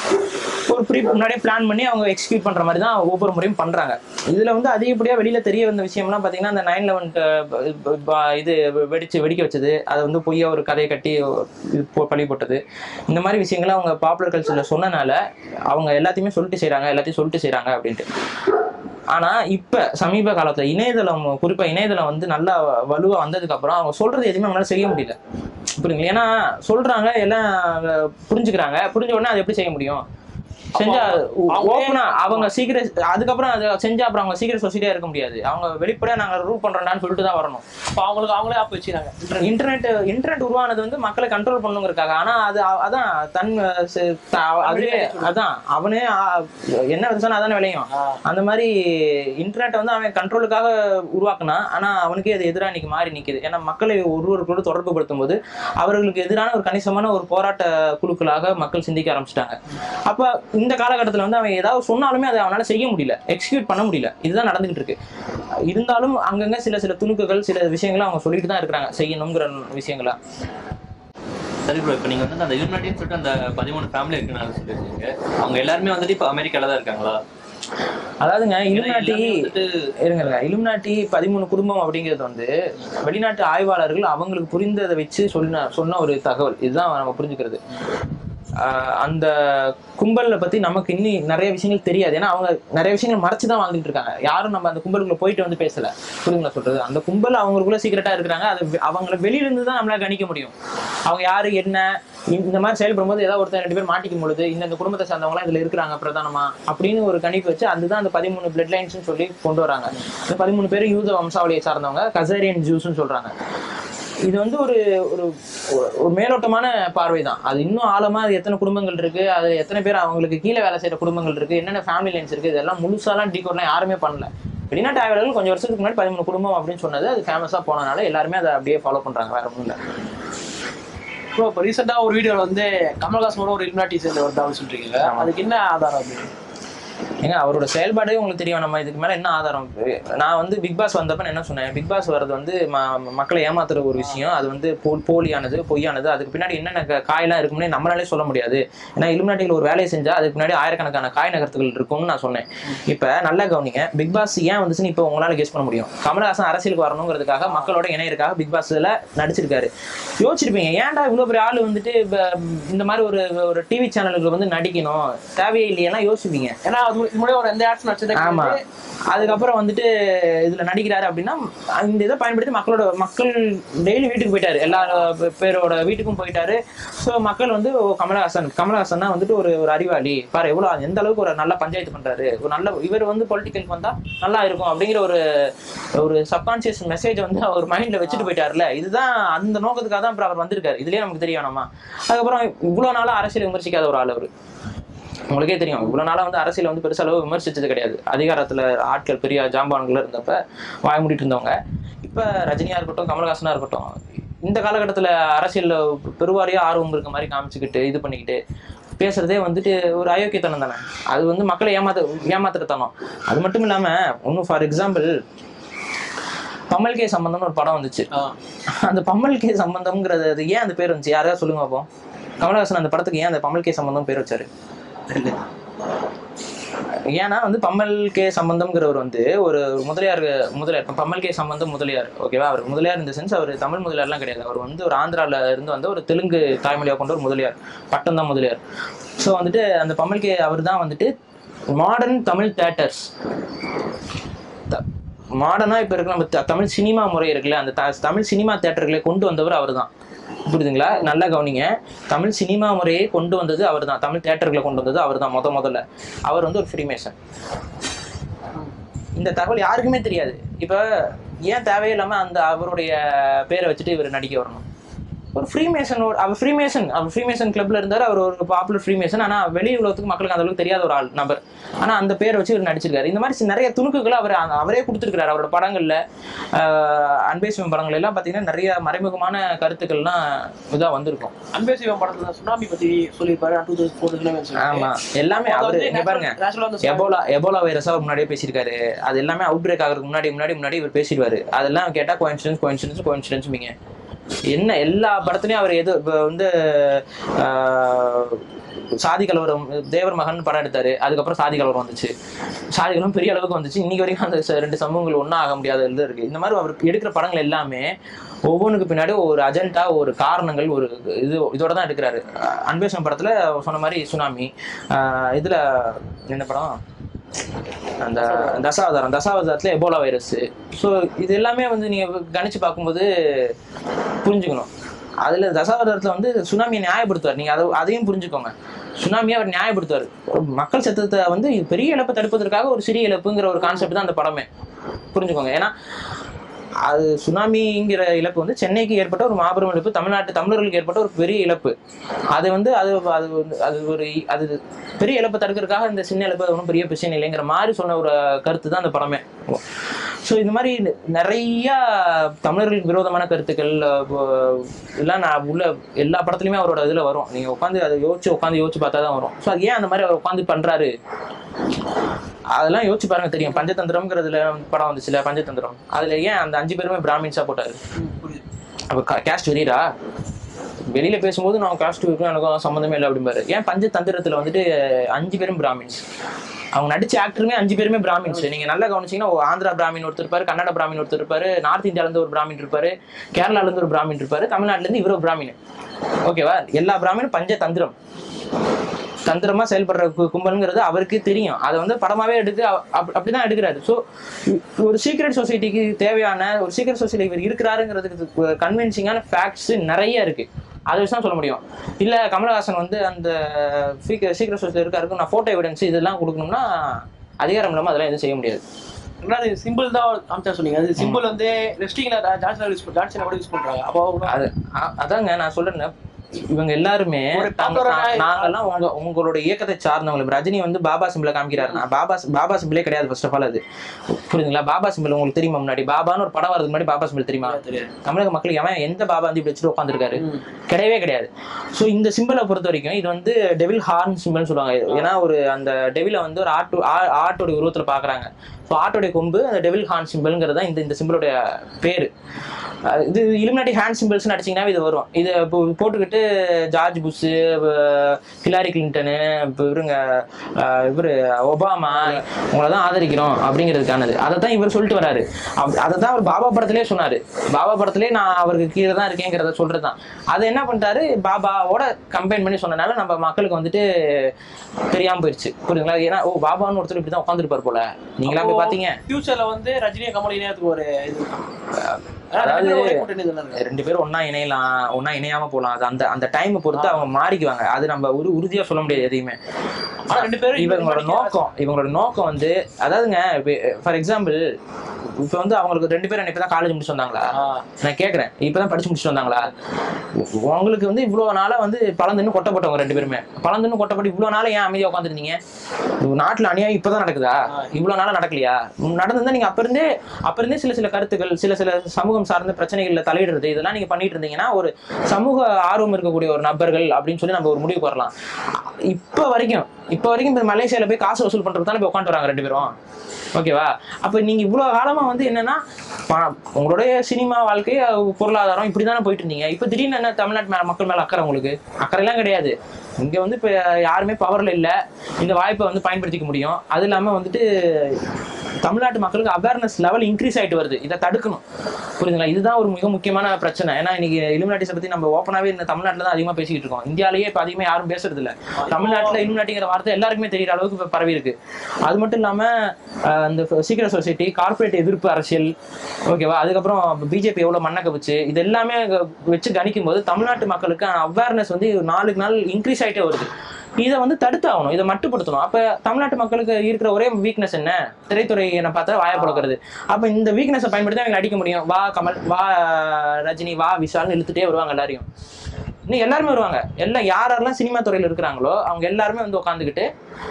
ஒரு ப்ரீ முன்னாடியே பிளான் பண்ணி அவங்க எக்ஸிக்யூட் பண்ற மாதிரி தான் ஒவ்வொரு முறையும் பண்றாங்க இதுல வந்து அதிகப்படியா வெளியில தெரிய வந்த விஷயம்லாம் பாத்தீங்கன்னா அந்த நைன் லெவன் இது வெடிச்சு வெடிக்க வச்சது அதை வந்து பொய்யா ஒரு கதையை கட்டி இது போ- பழி போட்டது இந்த மாதிரி விஷயங்களை அவங்க பாப்புலர் கல்ச்சர்ல சொன்னனால அவங்க எல்லாத்தையுமே சொல்லிட்டு செய்றாங்க எல்லாத்தையும் சொல்லிட்டு செய்றாங்க அப்படின்ட்டு ஆனா இப்ப சமீப காலத்துல இணையதளம் குறிப்பா இணையதளம் வந்து நல்லா வலுவா வந்ததுக்கு அப்புறம் அவங்க சொல்றது எதுவுமே அவங்களால செய்ய முடியல புரியுங்களா ஏன்னா சொல்றாங்க எல்லாம் புரிஞ்சுக்கிறாங்க புரிஞ்ச உடனே அதை எப்படி செய்ய முடியும் செஞ்சா அவங்களே- ஓப்பனா அவங்க சீக்கிரம் அதுக்கப்புறம் அதை செஞ்சா அப்புறம் அவங்க சீக்கிரம் சொசைட்டியா இருக்க முடியாது அவங்க வெளிப்படையா நாங்க ரூல் பண்றோம்டான்னு சொல்லிட்டு தான் வரணும் இப்போ அவங்களுக்கு அவங்களே ஆப் வச்சுக்கிறாங்க இன்டர்நெட் இன்டர்நெட் உருவானது வந்து மக்களை கண்ட்ரோல் பண்ணுங்கிறதுக்காக ஆனா அது அ- அதான் தன் ச- த- அதுவே அதான் அவனே ஆ, என்ன விதம் அதானே விளையும் அந்த மாதிரி இன்டர்நெட் வந்து அவன் கண்ட்ரோலுக்காக உருவாக்குனா ஆனா அவனுக்கே அது எதிராக இன்னைக்கு மாறி நிக்குது ஏன்னா மக்களை ஒருவருக்கோடு தொடர்பு படுத்தும் போது அவர்களுக்கு எதிரான ஒரு கணிசமான ஒரு போராட்ட குழுக்களாக மக்கள் சிந்திக்க ஆரம்பிச்சிட்டாங்க அப்ப இந்த காலகட்டத்துல வந்து அவன் ஏதாவது சொன்னாலுமே அதை அவனால செய்ய முடியல எக்ஸிக்யூட் பண்ண முடியல இதுதான் நடந்துகிட்டு இருக்கு இருந்தாலும் அங்கங்க சில சில துணுக்குகள் சில விஷயங்களை அவங்க சொல்லிட்டு தான் இருக்கிறாங்க செய்யணுங்கிற விஷயங்களை சரி ப்ரோ இப்போ நீங்கள் வந்து அந்த யூனிட்டின்னு சொல்லிட்டு அந்த பதிமூணு ஃபேமிலி இருக்குன்னு சொல்லியிருக்கீங்க அவங்க எல்லாருமே வந்துட்டு இப்போ அமெரிக்கால தான் இருக்காங்களா அதாவதுங்க ஏன்னா இலுமினாட்டி எல்லாமே வந்துட்டு இருங்க இருங்க இலுமினாட்டி பதிமூணு குடும்பம் அப்படிங்கிறது வந்து வெளிநாட்டு ஆய்வாளர்கள் அவங்களுக்கு புரிந்ததை வச்சு சொன்ன சொன்ன ஒரு தகவல் இதுதான் நம்ம புரிஞ்சுக்கிறது ஆஹ் அந்த கும்பலை பத்தி நமக்கு இன்னும் நிறைய விஷயங்கள் தெரியாது ஏன்னா அவங்க நிறைய விஷயங்கள் மறைச்சு தான் வாழ்ந்துட்டு இருக்காங்க யாரும் நம்ம அந்த கும்பலுக்குள்ள போயிட்டு வந்து பேசல புரியுங்களா சொல்றது அந்த கும்பல் அவங்களுக்குள்ள சீக்கிரட்டா இருக்கிறாங்க அது வெ- அவங்கள வெளியில இருந்து தான் நம்மளால கணிக்க முடியும் அவங்க யாரு என்ன இந்த- இந்த மாதிரி செயல்படும்போது ஏதாவது ஒருத்தர் ரெண்டு பேர் மாட்டிக்கும் பொழுது இந்த இந்த குடும்பத்தை சார்ந்தவங்களாம் இதுல இருக்கிறாங்க பிரதானமா அப்படின்னு ஒரு கணிப்பு வச்சு அதுதான் அந்த பதிமூணு பிளட் லைன்ஸ் சொல்லி கொண்டு வராங்க இந்த பதிமூணு பேரும் யூத வம்சாவளியை சார்ந்தவங்க கசேரியன் ஜூஸ்னு சொல்றாங்க இது வந்து ஒரு ஒரு ஒரு- ஒரு மேலோட்டமான பார்வை தான் அது இன்னும் ஆழமா அது எத்தனை குடும்பங்கள் இருக்கு அது எத்தனை பேர் அவங்களுக்கு கீழே வேலை செய்யற குடும்பங்கள் இருக்கு என்னென்ன ஃபேமிலி லைன்ஸ் இருக்கு இதெல்லாம் முழுசாலாம் டீகோட்லாம் யாருமே பண்ணல வெளிநாட்டு ஆய்வாளர்கள் கொஞ்சம் வருஷத்துக்கு முன்னாடி பதிமூணு குடும்பம் அப்படின்னு சொன்னது அது ஃபேமஸா போனனால எல்லாருமே அதை அப்படியே ஃபாலோ பண்றாங்க வேற ஒன்றும் இல்லை ப்ரோ இப்போ ரீசெண்டாக ஒரு வீடியோவில் வந்து கமல்ஹாசனோட ஒரு இல்நாட்டி சேர்ந்து வருது அப்படின்னு சொல்றீங்க அதுக்கு என்ன ஆதாரம் அது ஏங்க அவரோட செயல்பாடே உங்களுக்கு தெரியும் நம்ம இதுக்கு மேல என்ன ஆதாரம் நான் வந்து பிக் பாஸ் வந்தப்ப நான் என்ன சொன்னேன் பிக் பாஸ் வர்றது வந்து ம- மக்களை ஏமாத்துற ஒரு விஷயம் அது வந்து போ- போலியானது பொய்யானது அதுக்கு பின்னாடி என்னென்ன க- காயெல்லாம் இருக்கும்னே நம்மளாலே சொல்ல முடியாது ஏன்னா இலுமினாட்டிகள் ஒரு வேலையை செஞ்சா அதுக்கு பின்னாடி ஆயிரக்கணக்கான காய் நகர்த்துகள் இருக்கும்னு நான் சொன்னேன் இப்ப நல்லா கவனிங்க பிக் பாஸ் ஏன் வந்துச்சுன்னு இப்போ உங்களால கெஸ் பண்ண முடியும் கமலஹாசன் அரசியலுக்கு வரணுங்கிறதுக்காக மக்களோட இணையருக்காக பிக் பாஸ்ல நடிச்சிருக்காரு யோசிச்சிருப்பீங்க ஏன்டா இவ்வளவு பெரிய ஆளு வந்துட்டு இப்ப இந்த மாதிரி ஒரு ஒரு டிவி சேனலுக்கு வந்து நடிக்கணும் தேவையே இல்லையெல்லாம் யோசிப்பீங்க ஏன்னா அது இது முன்னாடி ஒரு எந்த ஆட்ஸ் நடிச்சதே ஆமா கிடையாது. அதுக்கப்புறம் வந்துட்டு இதுல நடிக்கிறாரு அப்படின்னா இந்த இதை பயன்படுத்தி மக்களோட மக்கள் டெய்லி வீட்டுக்கு போயிட்டாரு எல்லா பே- பேரோட வீட்டுக்கும் போயிட்டாரு ஸோ மக்கள் வந்து ஓ, கமலஹாசன் கமலஹாசன் தான் வந்துட்டு ஒரு ஒரு அறிவாளி பாரு எவ்வளவு எந்த அளவுக்கு ஒரு நல்ல பஞ்சாயத்து பண்றாரு ஒரு நல்ல இவர் வந்து பொலிட்டிக்கலுக்கு வந்தா நல்லா இருக்கும் அப்படிங்கிற ஒரு ஒரு சப்கான்சியஸ் மெசேஜ் வந்து அவர் மைண்ட்ல வச்சுட்டு போயிட்டாருல இதுதான் அந்த நோக்கத்துக்காக தான் அப்புறம் அவர் வந்திருக்காரு இதுலயே நமக்கு தெரியும் நம்ம அதுக்கப்புறம் இவ்வளவு நாளா அரசியல் விமர்சிக்காத ஒரு ஆள் அவரு உங்களுக்கே தெரியும் இவ்வளவு நாளா வந்து அரசியல் வந்து பெருசா அளவு விமர்சிச்சது கிடையாது அதிகாரத்துல ஆட்கள் பெரிய ஜாம்பான்கள் இருந்தப்ப வாய மூடிட்டு இருந்தவங்க இப்ப ரஜினியா இருக்கட்டும் கமல்ஹாசனா இருக்கட்டும் இந்த காலகட்டத்துல அரசியல்ல பெருவாரியா ஆர்வம் இருக்க மாதிரி காமிச்சுக்கிட்டு இது பண்ணிக்கிட்டு பேசுறதே வந்துட்டு ஒரு அயோக்கியத்தனம் தானே அது வந்து மக்களை ஏமாத்த ஏமாத்துறத்தனம் அது மட்டும் இல்லாம இன்னும் ஃபார் எக்ஸாம்பிள் பம்மல் கே சம்பந்தம்னு ஒரு படம் வந்துச்சு ஆ. அந்த பம்மல் கே சம்பந்தம்ங்கிறது அது ஏன் அந்த பேர் வந்துச்சு யாராவது சொல்லுங்க அப்போ கமலஹாசன் அந்த படத்துக்கு ஏன் அந்த பம்மல் கே சம்பந்தம் பேர் வச்சாரு ஏன்னா வந்து பம்மல் கே சம்பந்தம்ங்கிறவர் வந்து ஒரு ஒரு முதலியார் முதலியார் இப்ப பம்மல் கே சம்பந்தம் முதலியார் ஓகேவா அவர் முதலியார் இந்த சென்ஸ் அவர் தமிழ் முதலியார்லாம் கிடையாது அவர் வந்து ஒரு ஆந்திரால இருந்து வந்து ஒரு தெலுங்கு தாய்மொழியாக கொண்ட ஒரு முதலியார் பட்டம் தான் முதலியார் ஸோ வந்துட்டு அந்த பம்மல் கே அவர் தான் வந்துட்டு மாடர்ன் தமிழ் தேட்டர்ஸ் மாடர்னா இப்போ இருக்க நம்ம த- தமிழ் சினிமா முறை இருக்குல்ல அந்த த- தமிழ் சினிமா தேட்டர்களை கொண்டு வந்தவர் அவர் தான் புரியுதுங்களா நல்லா கவனிங்க தமிழ் சினிமா முறையை கொண்டு வந்தது அவர் தான் தமிழ் தேட்டர்களை கொண்டு வந்தது அவர் தான் முத முதல்ல அவர் வந்து ஒரு ஃப்ரீமேசன் இந்த தகவல் யாருக்குமே தெரியாது இப்போ ஏன் தேவையில்லாம அந்த அவருடைய பேரை வச்சுட்டு இவர் நடிக்க வரணும் ஒரு ஃப்ரீமேசன் அவர் ஃப்ரீமேசன் அவர் ஃப்ரீமேசன் கிளப்ல இருந்தார் அவர் ஒரு பாப்புலர் ஃப்ரீமேசன் ஆனா வெளி உலகத்துக்கு மக்களுக்கு அந்த அளவுக்கு தெரியாத ஒரு ஆள் நபர் ஆனா அந்த பேரை வச்சு இவர் நடிச்சிருக்காரு இந்த மாதிரி சி- நிறைய துணுக்குகளை அவர் அந்த- அவரே கொடுத்துருக்காரு அவரோட படங்கள்ல ஆஹ் அன்பே சிவம் படங்கள் எல்லாம் பாத்தீங்கன்னா நிறைய மறைமுகமான கருத்துக்கள்லாம் இதா வந்திருக்கும் அன்பே சிவம் படத்துல சுனாமி பத்தி சொல்லியிருப்பாரு டூ தௌசண்ட் ஃபோர் ஆமா எல்லாமே அவரு இங்க பாருங்க எபோலா எபோலா வைரஸா அவர் முன்னாடியே பேசியிருக்காரு அது எல்லாமே அவுட் பிரேக் ஆகிறதுக்கு முன்னாடி முன்னாடி முன்னாடி இவர் பேசிடுவாரு அதெல்லாம் கேட்டா கோயின்சிடன்ஸ் கோயின்சிடன்ஸ் கோயின்சிடன்ஸ் என்ன எல்லா படத்துலயும் அவர் எது இப்ப வந்து ஆஹ், சாதி கலவரம் தேவர் மகன் படம் எடுத்தாரு அதுக்கப்புறம் சாதி கலவரம் வந்துச்சு சாதி கலவரம் பெரிய அளவுக்கு வந்துச்சு இன்னைக்கு வரைக்கும் அந்த ச- ரெண்டு சமூகங்கள் ஒன்றா ஆக முடியாத இது இருக்கு இந்த மாதிரி அவர் எடுக்கிற படங்கள் எல்லாமே ஒவ்வொன்றுக்கு பின்னாடி ஒரு அஜெண்டா ஒரு காரணங்கள் ஒரு இது இதோட தான் எடுக்கிறாரு அஹ் அன்பேஷன் படத்துல சொன்ன மாதிரி சுனாமி ஆஹ் இதுல என்ன படம் அந்த தசாவதாரம் தசாவதாரத்துல எபோலா வைரஸ் ஸோ இது எல்லாமே வந்து நீங்க கணிச்சு பார்க்கும்போது புரிஞ்சுக்கணும் அதுல தசாவதாரத்துல வந்து சுனாமியை நியாயப்படுத்துவார் நீங்க அதை அதையும் புரிஞ்சுக்கோங்க சுனாமியை அவர் நியாயப்படுத்துவார் ஒரு மக்கள் சத்தத்தை வந்து இது பெரிய இழப்பை தடுப்பதற்காக ஒரு சிறிய இழப்புங்கிற ஒரு கான்செப்ட் தான் அந்த படமே புரிஞ்சுக்கோங்க ஏன்னா அது சுனாமிங்கிற இழப்பு வந்து சென்னைக்கு ஏற்பட்ட ஒரு மாபெரும் இழப்பு தமிழ்நாட்டு தமிழர்களுக்கு ஏற்பட்ட ஒரு பெரிய இழப்பு அது வந்து அது அது வந்து அது ஒரு அது பெரிய இழப்பை தடுக்கிறதுக்காக இந்த சின்ன இழப்பு அது ஒன்றும் பெரிய பிரச்சனை இல்லைங்கிற மாதிரி சொன்ன ஒரு கருத்து தான் அந்த படமே ஸோ இந்த மாதிரி நிறைய தமிழர்களுக்கு விரோதமான கருத்துக்கள் அஹ், எல்லாம் நான் உள்ள எல்லா படத்துலையுமே அவரோட இதில் வரும் நீங்கள் உட்காந்து அதை யோசிச்சு உட்காந்து யோசிச்சு பார்த்தா தான் வரும் ஸோ அது ஏன் அந்த மாதிரி அவர் உட்காந்து பண்ணுறாரு அதெல்லாம் யோசிச்சு பாருங்க தெரியும் பஞ்சதந்திரம்ங்கிறதுல படம் வந்துச்சுல பஞ்சதந்திரம் அதுல ஏன் அந்த அஞ்சு பேருமே பிராமின்ஸா போட்டாரு புரியுது அப்ப கேஸ்ட் வெறியரா வெளியில பேசும்போது நான் காஸ்ட் இருக்கும் எனக்கும் சம்மந்தமே இல்லை அப்படிம்பாரு ஏன் பஞ்சதந்திரத்துல வந்துட்டு அஞ்சு பேரும் பிராமின்ஸ் அவங்க நடிச்ச ஆக்டருமே அஞ்சு பேருமே பிராமின்ஸ் நீங்க நல்லா கவனிச்சீங்கன்னா ஒரு ஆந்திரா பிராமின் ஒருத்தர் இருப்பாரு கன்னட பிராமின் ஒருத்தர் இருப்பாரு நார்த் இந்தியால இருந்து ஒரு பிராமின் இருப்பாரு கேரளால இருந்து ஒரு பிராமின் இருப்பாரு தமிழ்நாட்டுல இருந்து இவரோ பிராமின் ஓகேவா எல்லா பிராமினும் பஞ்சதந்திரம் தந்திரமா செயல்படுற கு- கும்பல்ங்கிறது அவருக்கு தெரியும் அதை வந்து படமாவே எடுத்து அவ- அப்- அப்படிதான் எடுக்கிறாரு ஸோ ஒரு சீக்ரெட் சொசைட்டிக்கு தேவையான ஒரு சீக்ரெட் சொசைட்டி இவர் இருக்கிறாருங்கிறதுக்கு கன்வின்சிங்கான ஃபேக்ட்ஸ் நிறைய இருக்கு அதை வச்சு தான் சொல்ல முடியும் இல்ல கமலஹாசன் வந்து அந்த சீக்ரெட் சொசைட்டி இருக்காருக்கு நான் போட்டோ எவிடன்ஸ் இதெல்லாம் கொடுக்கணும்னா அதிகாரம் இல்லாம அதெல்லாம் எதுவும் செய்ய முடியாது ரெண்டாவது சிம்பிள் தான் காமிச்சா சொன்னீங்க அது சிம்பிள் வந்து ரெஸ்டிங்ல ஜான்சன் யூஸ் ஜான்சன் கூட யூஸ் பண்றாங்க அப்போ அவங்க அது அ- அதாங்க நான் சொல்றேன் இவங்க எல்லாருமே ஒரு தாங்க- popular நா- ஆ- நாங்கெல்லாம் உங்க உங்களோட இயக்கத்தை சார்ந்தவங்க இப்ப ரஜினி வந்து பாபா சிம்பிளை காமிக்கிறாருன்னா பாபா பாபா சிம்பிளே கிடையாது ஃபர்ஸ்ட் ஆஃப் ஆல் அது புரியுதுங்களா பாபா சிம்பிள் உங்களுக்கு தெரியுமா முன்னாடி பாபான்னு ஒரு படம் வரதுக்கு முன்னாடி பாபா சிம்பிள் தெரியுமா தெரியாது தமிழக மக்கள் எவன் எந்த பாபா வந்து இப்படி வச்சுட்டு உட்காந்துருக்காரு ம். கிடையவே கிடையாது ஸோ இந்த சிம்பிளை பொறுத்த வரைக்கும் இது வந்து டெவில் ஹார்ன் சிம்பிள்னு சொல்லுவாங்க ஏன்னா ஒரு அந்த டெவிலை வந்து ஒரு ஆட்டு ஆ- ஆட்டோட உருவத்தில் பார்க்குறாங்க ஸோ ஆட்டோடைய கொம்பு அந்த டெவில் ஹார்ன் சிம்பிள்ங்கிறது தான் இந்த இந்த சிம்பிளோடைய பேர் அஹ் இது இலுமினாட்டி ஹேண்ட் சிம்பிள்ஸ்னு அடிச்சிங்கன்னா இது வரும் இதை இப்போ போட்டுக்கிட்டு ஜார்ஜ் புஷ்ஷு ஹிலாரி கிளின்டனு இப்போ இவருங்க அஹ் இவரு ஒபாமா உங்களை தான் ஆதரிக்கிறோம் அப்படிங்கிறதுக்கானது அதை தான் இவர் சொல்லிட்டு வராரு அதை தான் அவர் பாபா படத்திலே சொன்னாரு பாபா படத்திலே நான் அவருக்கு கீழே தான் இருக்கேங்கிறத சொல்றது தான் அதை என்ன பண்ணிட்டாரு பாபாவோட கம்பைன் பண்ணி சொன்னனால நம்ம மக்களுக்கு வந்துட்டு தெரியாம போயிடுச்சு புரியுதுங்களா ஏன்னா ஓ பாபான்னு ஒருத்தர் இப்படி தான் உட்காந்துருப்பார் போல நீங்களா போய் பார்த்தீங்க ஃபியூச்சர்ல வந்து ரஜினியை கமல் இணையத்துக்கு ஒரு இது அதாவது அதாவது ஒரே கூட்டணி இதுல இருக்கு. ரெண்டு பேரும் ஒண்ணா இணையலாம் ஒண்ணா இணையாம போலாம் அது அந்த அந்த டைம் பொறுத்து அவங்க மாறிக்குவாங்க அது நம்ம ஒரு உறுதியா சொல்ல முடியாது எதையுமே ஆனா ரெண்டு பேரும் இவங்களோட நோக்கம் இவங்களோட நோக்கம் வந்து அதாவதுங்க ஃபார் எக்ஸாம்பிள் இப்ப வந்து அவங்களுக்கு ரெண்டு பேரும் இப்பதான் காலேஜ் முடிச்சு வந்தாங்களா ஆ. நான் கேக்குறேன் இப்பதான் படிச்சு முடிச்சுட்டு வந்தாங்களா உங்களுக்கு வந்து இவ்வளவு நாளா வந்து பழந்துன்னு கொட்டப்பட்டவங்க ரெண்டு பேருமே பழந்துன்னு கொட்டப்பட்டு இவ்வளவு நாளா ஏன் அமைதியா உட்காந்துருந்தீங்க நாட்டுல அநியாயம் இப்பதான் நடக்குதா இவ்வளவு நாளா நடக்கலையா நடந்திருந்தா நீங்க அப்ப இருந்தே அப்ப இருந்தே சில சில கருத்துக்கள் சில சில சமூகம் சார்ந்த பிரச்சனைகள்ல தலையிடுறது இதெல்லாம் நீங்க பண்ணிட்டு இருந்தீங்கன்னா ஒரு சமூக ஆர்வம் இருக்கக்கூடிய ஒரு நபர்கள் அப்படின்னு சொல்லி நம்ம ஒரு முடிவுக்கு வரலாம் இப்ப வரைக்கும் இப்ப வரைக்கும் இந்த மலேசியால போய் காசு வசூல் பண்றது தானே போய் உட்காந்து வராங்க ரெண்டு பேரும் ஓகேவா அப்ப நீங்க இவ்வளவு காலமா வந்து என்னன்னா பணம் உங்களுடைய சினிமா வாழ்க்கை அஹ், பொருளாதாரம் இப்படி தானே போயிட்டு இருந்தீங்க இப்ப திடீர்னு என்ன தமிழ்நாட்டு மேல மக்கள் மேல அக்கறை உங்களுக்கு அக்கறைலாம் கிடையாது இங்க வந்து இப்ப யாருமே பவர்ல இல்ல இந்த வாய்ப்பை வந்து பயன்படுத்திக்க முடியும் அது இல்லாம வந்துட்டு தமிழ்நாட்டு மக்களுக்கு அவேர்னஸ் லெவல் இன்க்ரீஸ் ஆயிட்டு வருது இதை தடுக்கணும் புரியுதுங்களா இதுதான் ஒரு மிக முக்கியமான பிரச்சனை ஏன்னா இன்னைக்கு இலுமினாட்டிஸை பத்தி நம்ம ஓப்பனாவே இந்த தமிழ்நாட்டுல தான் அதிகமா பேசிக்கிட்டு இருக்கோம் இந்தியாலேயே இப்ப அதிகமா யாரும் பேசுறது இல்ல தமிழ்நாட்டுல இலுமினாட்டிங்கிற வார்த்தை எல்லாருக்குமே தெரியுற அளவுக்கு இப்ப பரவி இருக்கு அது மட்டும் இல்லாம அஹ், இந்த சீக்கிரம் சொசைட்டி கார்ப்பரேட் எதிர்ப்பு அரசியல் ஓகேவா அதுக்கப்புறம் பிஜேபி எவ்வளவு மண்ணக்க வச்சு இது எல்லாமே வச்சு கணிக்கும் போது தமிழ்நாட்டு மக்களுக்கு அவேர்னஸ் வந்து நாளுக்கு நாள் இன்க்ரீஸ் ஆயிட்டே வருது இதை வந்து தடுத்து ஆகணும் இதை மட்டுப்படுத்தணும் அப்ப தமிழ்நாட்டு மக்களுக்கு இருக்கிற ஒரே வீக்னஸ் என்ன திரைத்துறை என்ன பார்த்தா வாய புழக்கிறது அப்ப இந்த வீக்னஸை பயன்படுத்தி அவங்க அடிக்க முடியும் வா கமல் வா ரஜினி வா விஷால்னு இழுத்துட்டே வருவாங்க எல்லாரையும் இன்னும் எல்லாருமே வருவாங்க எல்லாம் யார் யாரெல்லாம் சினிமா துறையில இருக்கிறாங்களோ அவங்க எல்லாருமே வந்து உட்காந்துக்கிட்டு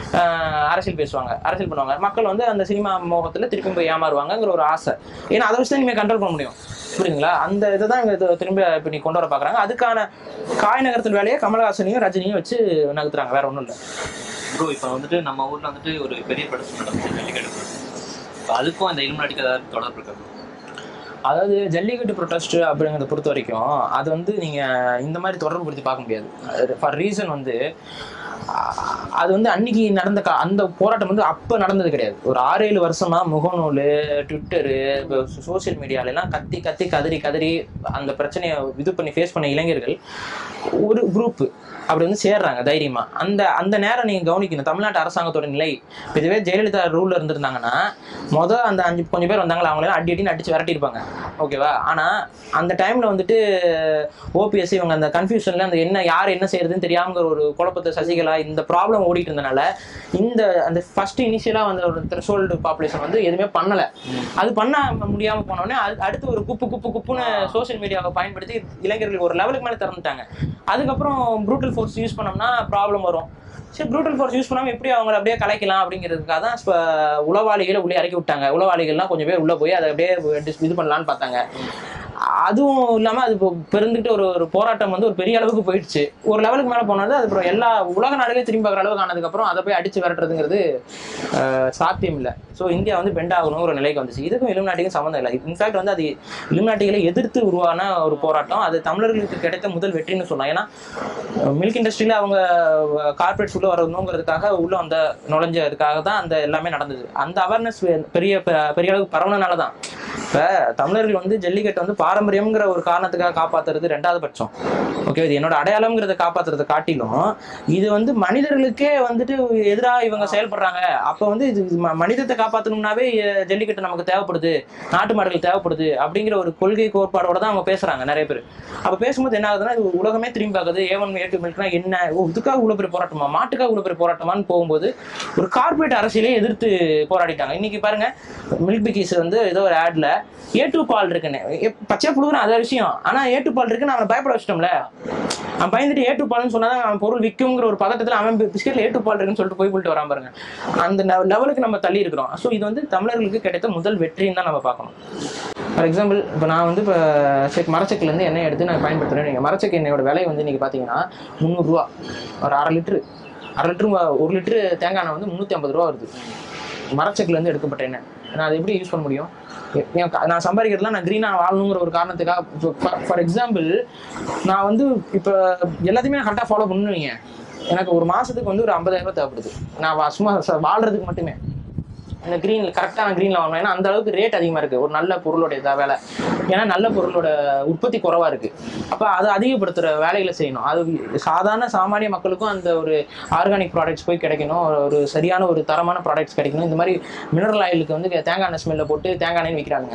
அரசியல் பேசுவாங்க அரசியல் பண்ணுவாங்க மக்கள் வந்து அந்த சினிமா மோகத்துல திருப்பி போய் ஏமாறுவாங்கங்கிற ஒரு ஆசை ஏன்னா அதை வச்சு தான் இனிமேல் கண்ட்ரோல் பண்ண முடியும் புரியுதுங்களா அந்த இதை தான் இவங்க இதை திரும்ப இப்போ நீ கொண்டு வர பார்க்குறாங்க அதுக்கான காய் நகரத்தில் வேலையை கமலஹாசனையும் ரஜினியும் வச்சு நகர்த்துறாங்க வேற ஒன்றும் இல்லை ப்ரோ இப்போ வந்துட்டு நம்ம ஊர்ல வந்துட்டு ஒரு பெரிய ப்ரொடக்ஷன் நடந்துச்சு ஜல்லிக்கட்டு இப்போ அதுக்கும் அந்த இலுமினாட்டிக்கு ஏதாவது தொடர்பு இருக்கா bro? அதாவது ஜல்லிக்கட்டு ப்ரொட்டஸ்ட் அப்படிங்கிறத பொறுத்த வரைக்கும் அது வந்து நீங்கள் இந்த மாதிரி தொடர்புபடுத்தி பார்க்க முடியாது ஃபார் ரீசன் வந்து அஹ், அது வந்து அன்னைக்கு நடந்த கா அந்த போராட்டம் வந்து அப்போ நடந்தது கிடையாது ஒரு ஆறு ஏழு வருஷமா முகநூல் ட்விட்டரு சோஷியல் மீடியாலெல்லாம் கத்தி கத்தி கதறி கதறி அந்த பிரச்சனையை இது பண்ணி ஃபேஸ் பண்ண இளைஞர்கள் ஒரு குரூப் அப்படி வந்து சேர்றாங்க தைரியமா அந்த அந்த நேரம் நீங்க கவனிக்கணும் தமிழ்நாட்டு அரசாங்கத்தோட நிலை இப்ப இதுவே ஜெயலலிதா ரூல்ல இருந்திருந்தாங்கன்னா மொதல் அந்த அஞ்சு கொஞ்சம் பேர் வந்தாங்களா அவங்களெல்லாம் அடி அடின்னு அடிச்சு விரட்டியிருப்பாங்க ஓகேவா ஆனா அந்த டைம்ல வந்துட்டு ஓபிஎஸ் இவங்க அந்த கன்ஃபியூஷன்ல அந்த என்ன யார் என்ன செய்யறதுன்னு தெரியாமங்கிற ஒரு குழப்பத்தை சசிகலா இந்த ப்ராப்ளம் ஓடிட்டு இருந்தனால இந்த அந்த ஃபர்ஸ்ட் இனிஷியலா வந்த ஒரு த்ரெஷோல்டு பாப்புலேஷன் வந்து எதுவுமே பண்ணல அது பண்ண முடியாம போனோடனே அது- அடுத்து ஒரு குப்பு குப்பு குப்புன்னு சோஷியல் மீடியாவை பயன்படுத்தி இளைஞர்களுக்கு ஒரு லெவலுக்கு மேல திறந்துட்டாங்க அதுக்கப்புறம் ப்ரூட்டல் ஃபோர்ஸ் யூஸ் பண்ணோம்னா ப்ராப்ளம் வரும் சரி ப்ரூட்டல் ஃபோர்ஸ் யூஸ் பண்ணாம எப்படி அவங்கள அப்படியே கலைக்கலாம் அப்படிங்கிறதுக்காக தான் இப்ப உளவாளிகளை உள்ளே இறக்கி விட்டாங்க உளவாளிகள்லாம் கொஞ்சம் பேர் உள்ள போய் அதை அப்படியே dis- இது பண்ணலான்னு பார்த்தாங்க அதுவும் இல்லாம அது இப்போ பெருந்துட்டு ஒரு ஒரு போராட்டம் வந்து ஒரு பெரிய அளவுக்கு போயிடுச்சு ஒரு லெவலுக்கு மேல போனது அது அப்புறம் எல்லா உலக நாடுகளே திரும்பி பார்க்குற அளவுக்கு ஆனதுக்கு அப்புறம் அதை போய் அடிச்சு விரட்டுறதுங்கிறது அஹ், சாத்தியம் இல்லை ஸோ இந்தியா வந்து பெண்ட் ஆகணுங்கிற ஒரு நிலைக்கு வந்துச்சு இதுக்கும் இலுமினாட்டிக்கும் சம்மந்தம் இல்லை இன்ஃபேக்ட் வந்து அது இலுமினாட்டிகளை எதிர்த்து உருவான ஒரு போராட்டம் அது தமிழர்களுக்கு கிடைத்த முதல் வெற்றின்னு சொல்லலாம் ஏன்னா மில்க் இண்டஸ்ட்ரியில அவங்க கார்பரேட்ஸ் உள்ள வரணுங்கிறதுக்காக உள்ள அந்த நுழைஞ்சதுக்காக தான் அந்த எல்லாமே நடந்தது அந்த அவேர்னஸ் பெரிய பெ- பெரிய அளவுக்கு பரவனனால தான் இப்ப தமிழர்கள் வந்து ஜல்லிக்கட்டு வந்து பாரம்பரியம்ங்கிற ஒரு காரணத்துக்காக காப்பாத்துறது ரெண்டாவது பட்சம் ஓகே இது என்னோட அடையாளம்ங்கிறத காப்பாத்துறதை காட்டிலும் இது வந்து மனிதர்களுக்கே வந்துட்டு எதிராக இவங்க செயல்படுறாங்க அப்ப வந்து இது இது ம- மனிதத்தை காப்பாத்தணும்னாவே அஹ், ஜல்லிக்கட்டு நமக்கு தேவைப்படுது நாட்டு மாடுகள் தேவைப்படுது அப்படிங்கிற ஒரு கொள்கை கோட்பாடோட தான் அவங்க பேசுறாங்க நிறைய பேர் அப்ப பேசும்போது என்ன ஆகுதுன்னா இது உலகமே திரும்பி பார்க்குது ஏவன் ஏ டூ மில்க்னா என்ன ஓ இதுக்காக இவ்வளவு பெரிய போராட்டமா மாட்டுக்காக இவ்வளவு பெரிய போராட்டமான்னு போகும்போது ஒரு கார்பரேட் அரசியலே எதிர்த்து போராடிட்டாங்க இன்னைக்கு பாருங்க மில்க் பிக்கிஸ் வந்து ஏதோ ஒரு ஆட்ல ஏ டூ பால் இருக்குன்னு எப்- பச்சையா புழுகுறான் அது விஷயம் ஆனா ஏ டூ பால் இருக்குன்னு அவனை பயப்பட வச்சிட்டோம்ல அவன் பயந்துட்டு ஏ டூ பால்னு சொன்னாதான் அவன் பொருள் விற்குங்கிற ஒரு பதட்டத்துல அவன் பிஸ்கெட்ல ஏ டூ பால் இருக்குன்னு சொல்லிட்டு போய் போயிட்டு வரான் பாருங்க அந்த லெவலுக்கு நம்ம தள்ளி இருக்கிறோம் ஸோ இது வந்து தமிழர்களுக்கு கிடைத்த முதல் வெற்றின்னு தான் நம்ம பார்க்கணும் ஃபார் எக்ஸாம்பிள் இப்போ நான் வந்து இப்போ செக் மரச்செக்கிலேருந்து எண்ணெய் எடுத்து நான் பயன்படுத்துகிறேன் நீங்கள் மரச்செக்கு எண்ணெயோட விலை வந்து நீங்கள் பார்த்தீங்கன்னா முந்நூறுரூவா ஒரு அரை லிட்ரு அரை லிட்டரு ஒரு லிட்டரு தேங்காய் எண்ணெய் வந்து முந்நூற்றி ஐம்பது ரூபா வருது மரச்செக்குலேருந்து எடுக்கப்பட்ட எண்ணெய் நான் அதை எப்படி யூஸ் பண்ண முடியும் எ- என் க- நான் சம்பாதிக்கிறதுலாம் நான் க்ரீனாக வாழணுங்கிற ஒரு காரணத்துக்காக ஃபார் எக்ஸாம்பிள் நான் வந்து இப்போ எல்லாத்தையுமே நான் கரெக்டாக ஃபாலோ பண்ணுவீங்க எனக்கு ஒரு மாதத்துக்கு வந்து ஒரு 50000 ரூபாய் தேவைப்படுது நான் வா- சும்மா ச- வாழ்றதுக்கு மட்டுமே இந்த க்ரீன் கரெக்டாக நான் க்ரீனில் வாங்கணும் ஏன்னா அந்த அளவுக்கு ரேட் அதிகமாக இருக்குது ஒரு நல்ல பொருளோட இதாக வேலை ஏன்னா நல்ல பொருளோட உற்பத்தி குறைவாக இருக்குது அப்போ அதை அதிகப்படுத்துகிற வேலைகளை செய்யணும் அது சாதாரண சாமானிய மக்களுக்கும் அந்த ஒரு ஆர்கானிக் ப்ராடக்ட்ஸ் போய் கிடைக்கணும் ஒரு- ஒரு சரியான ஒரு தரமான ப்ராடக்ட்ஸ் கிடைக்கணும் இந்த மாதிரி மினரல் ஆயிலுக்கு வந்து தேங்காய் எண்ணெய் ஸ்மெல்ல போட்டு தேங்காய் எண்ணெய் விற்கிறாங்க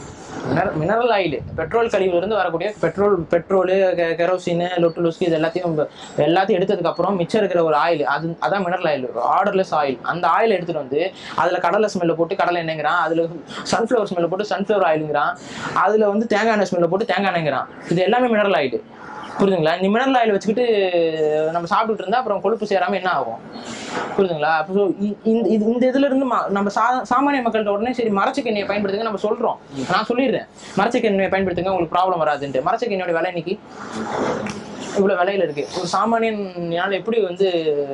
மினரல் ஆயில் பெட்ரோல் கழிவுல இருந்து வரக்கூடிய பெட்ரோல் பெட்ரோலு கெரோசின் லொட்டு லுஸ்கு இது எல்லாத்தையும் ப- எல்லாத்தையும் எடுத்ததுக்கு அப்புறம் மிச்சம் இருக்கிற ஒரு ஆயில் அது அதான் மினரல் ஆயில் ஆர்டர்லெஸ் ஆயில் அந்த ஆயில் எடுத்துட்டு வந்து அதுல கடலை ஸ்மெல்ல போட்டு கடலை எண்ணெய்ங்கிறான் அதுல சன்ஃப்ளவர் ஸ்மெல்ல போட்டு சன்ஃப்ளவர் ஆயிலுங்கிறான் அதுல வந்து தேங்காய் எண்ணெய் ஸ்மெல்ல போட்டு தேங்காய் எண்ணெய்ங்கிறான் இது எல்லாமே மினரல் ஆயில் புரியுதுங்களா இந்த மினரல் ஆயில் வச்சுக்கிட்டு நம்ம சாப்பிட்டுட்டு இருந்தா அப்புறம் கொழுப்பு சேராம என்ன ஆகும் புரியுதுங்களா அப்போ so இ- இந்த இது- இந்த இதுல இருந்து ம- நம்ம சா சாமானிய மக்கள்கிட்ட உடனே சரி மரச்சக்க எண்ணெயை பயன்படுத்துங்க நம்ம சொல்றோம் நான் சொல்லிடுறேன் மரச்சக்க எண்ணெயை பயன்படுத்துங்க உங்களுக்கு ப்ராப்ளம் வராதுன்ட்டு மரச்சக்க எண்ணெயோட விலை இன்னைக்கு இவ்வளவு விலையில இருக்கு ஒரு சாமானியனால எப்படி வந்து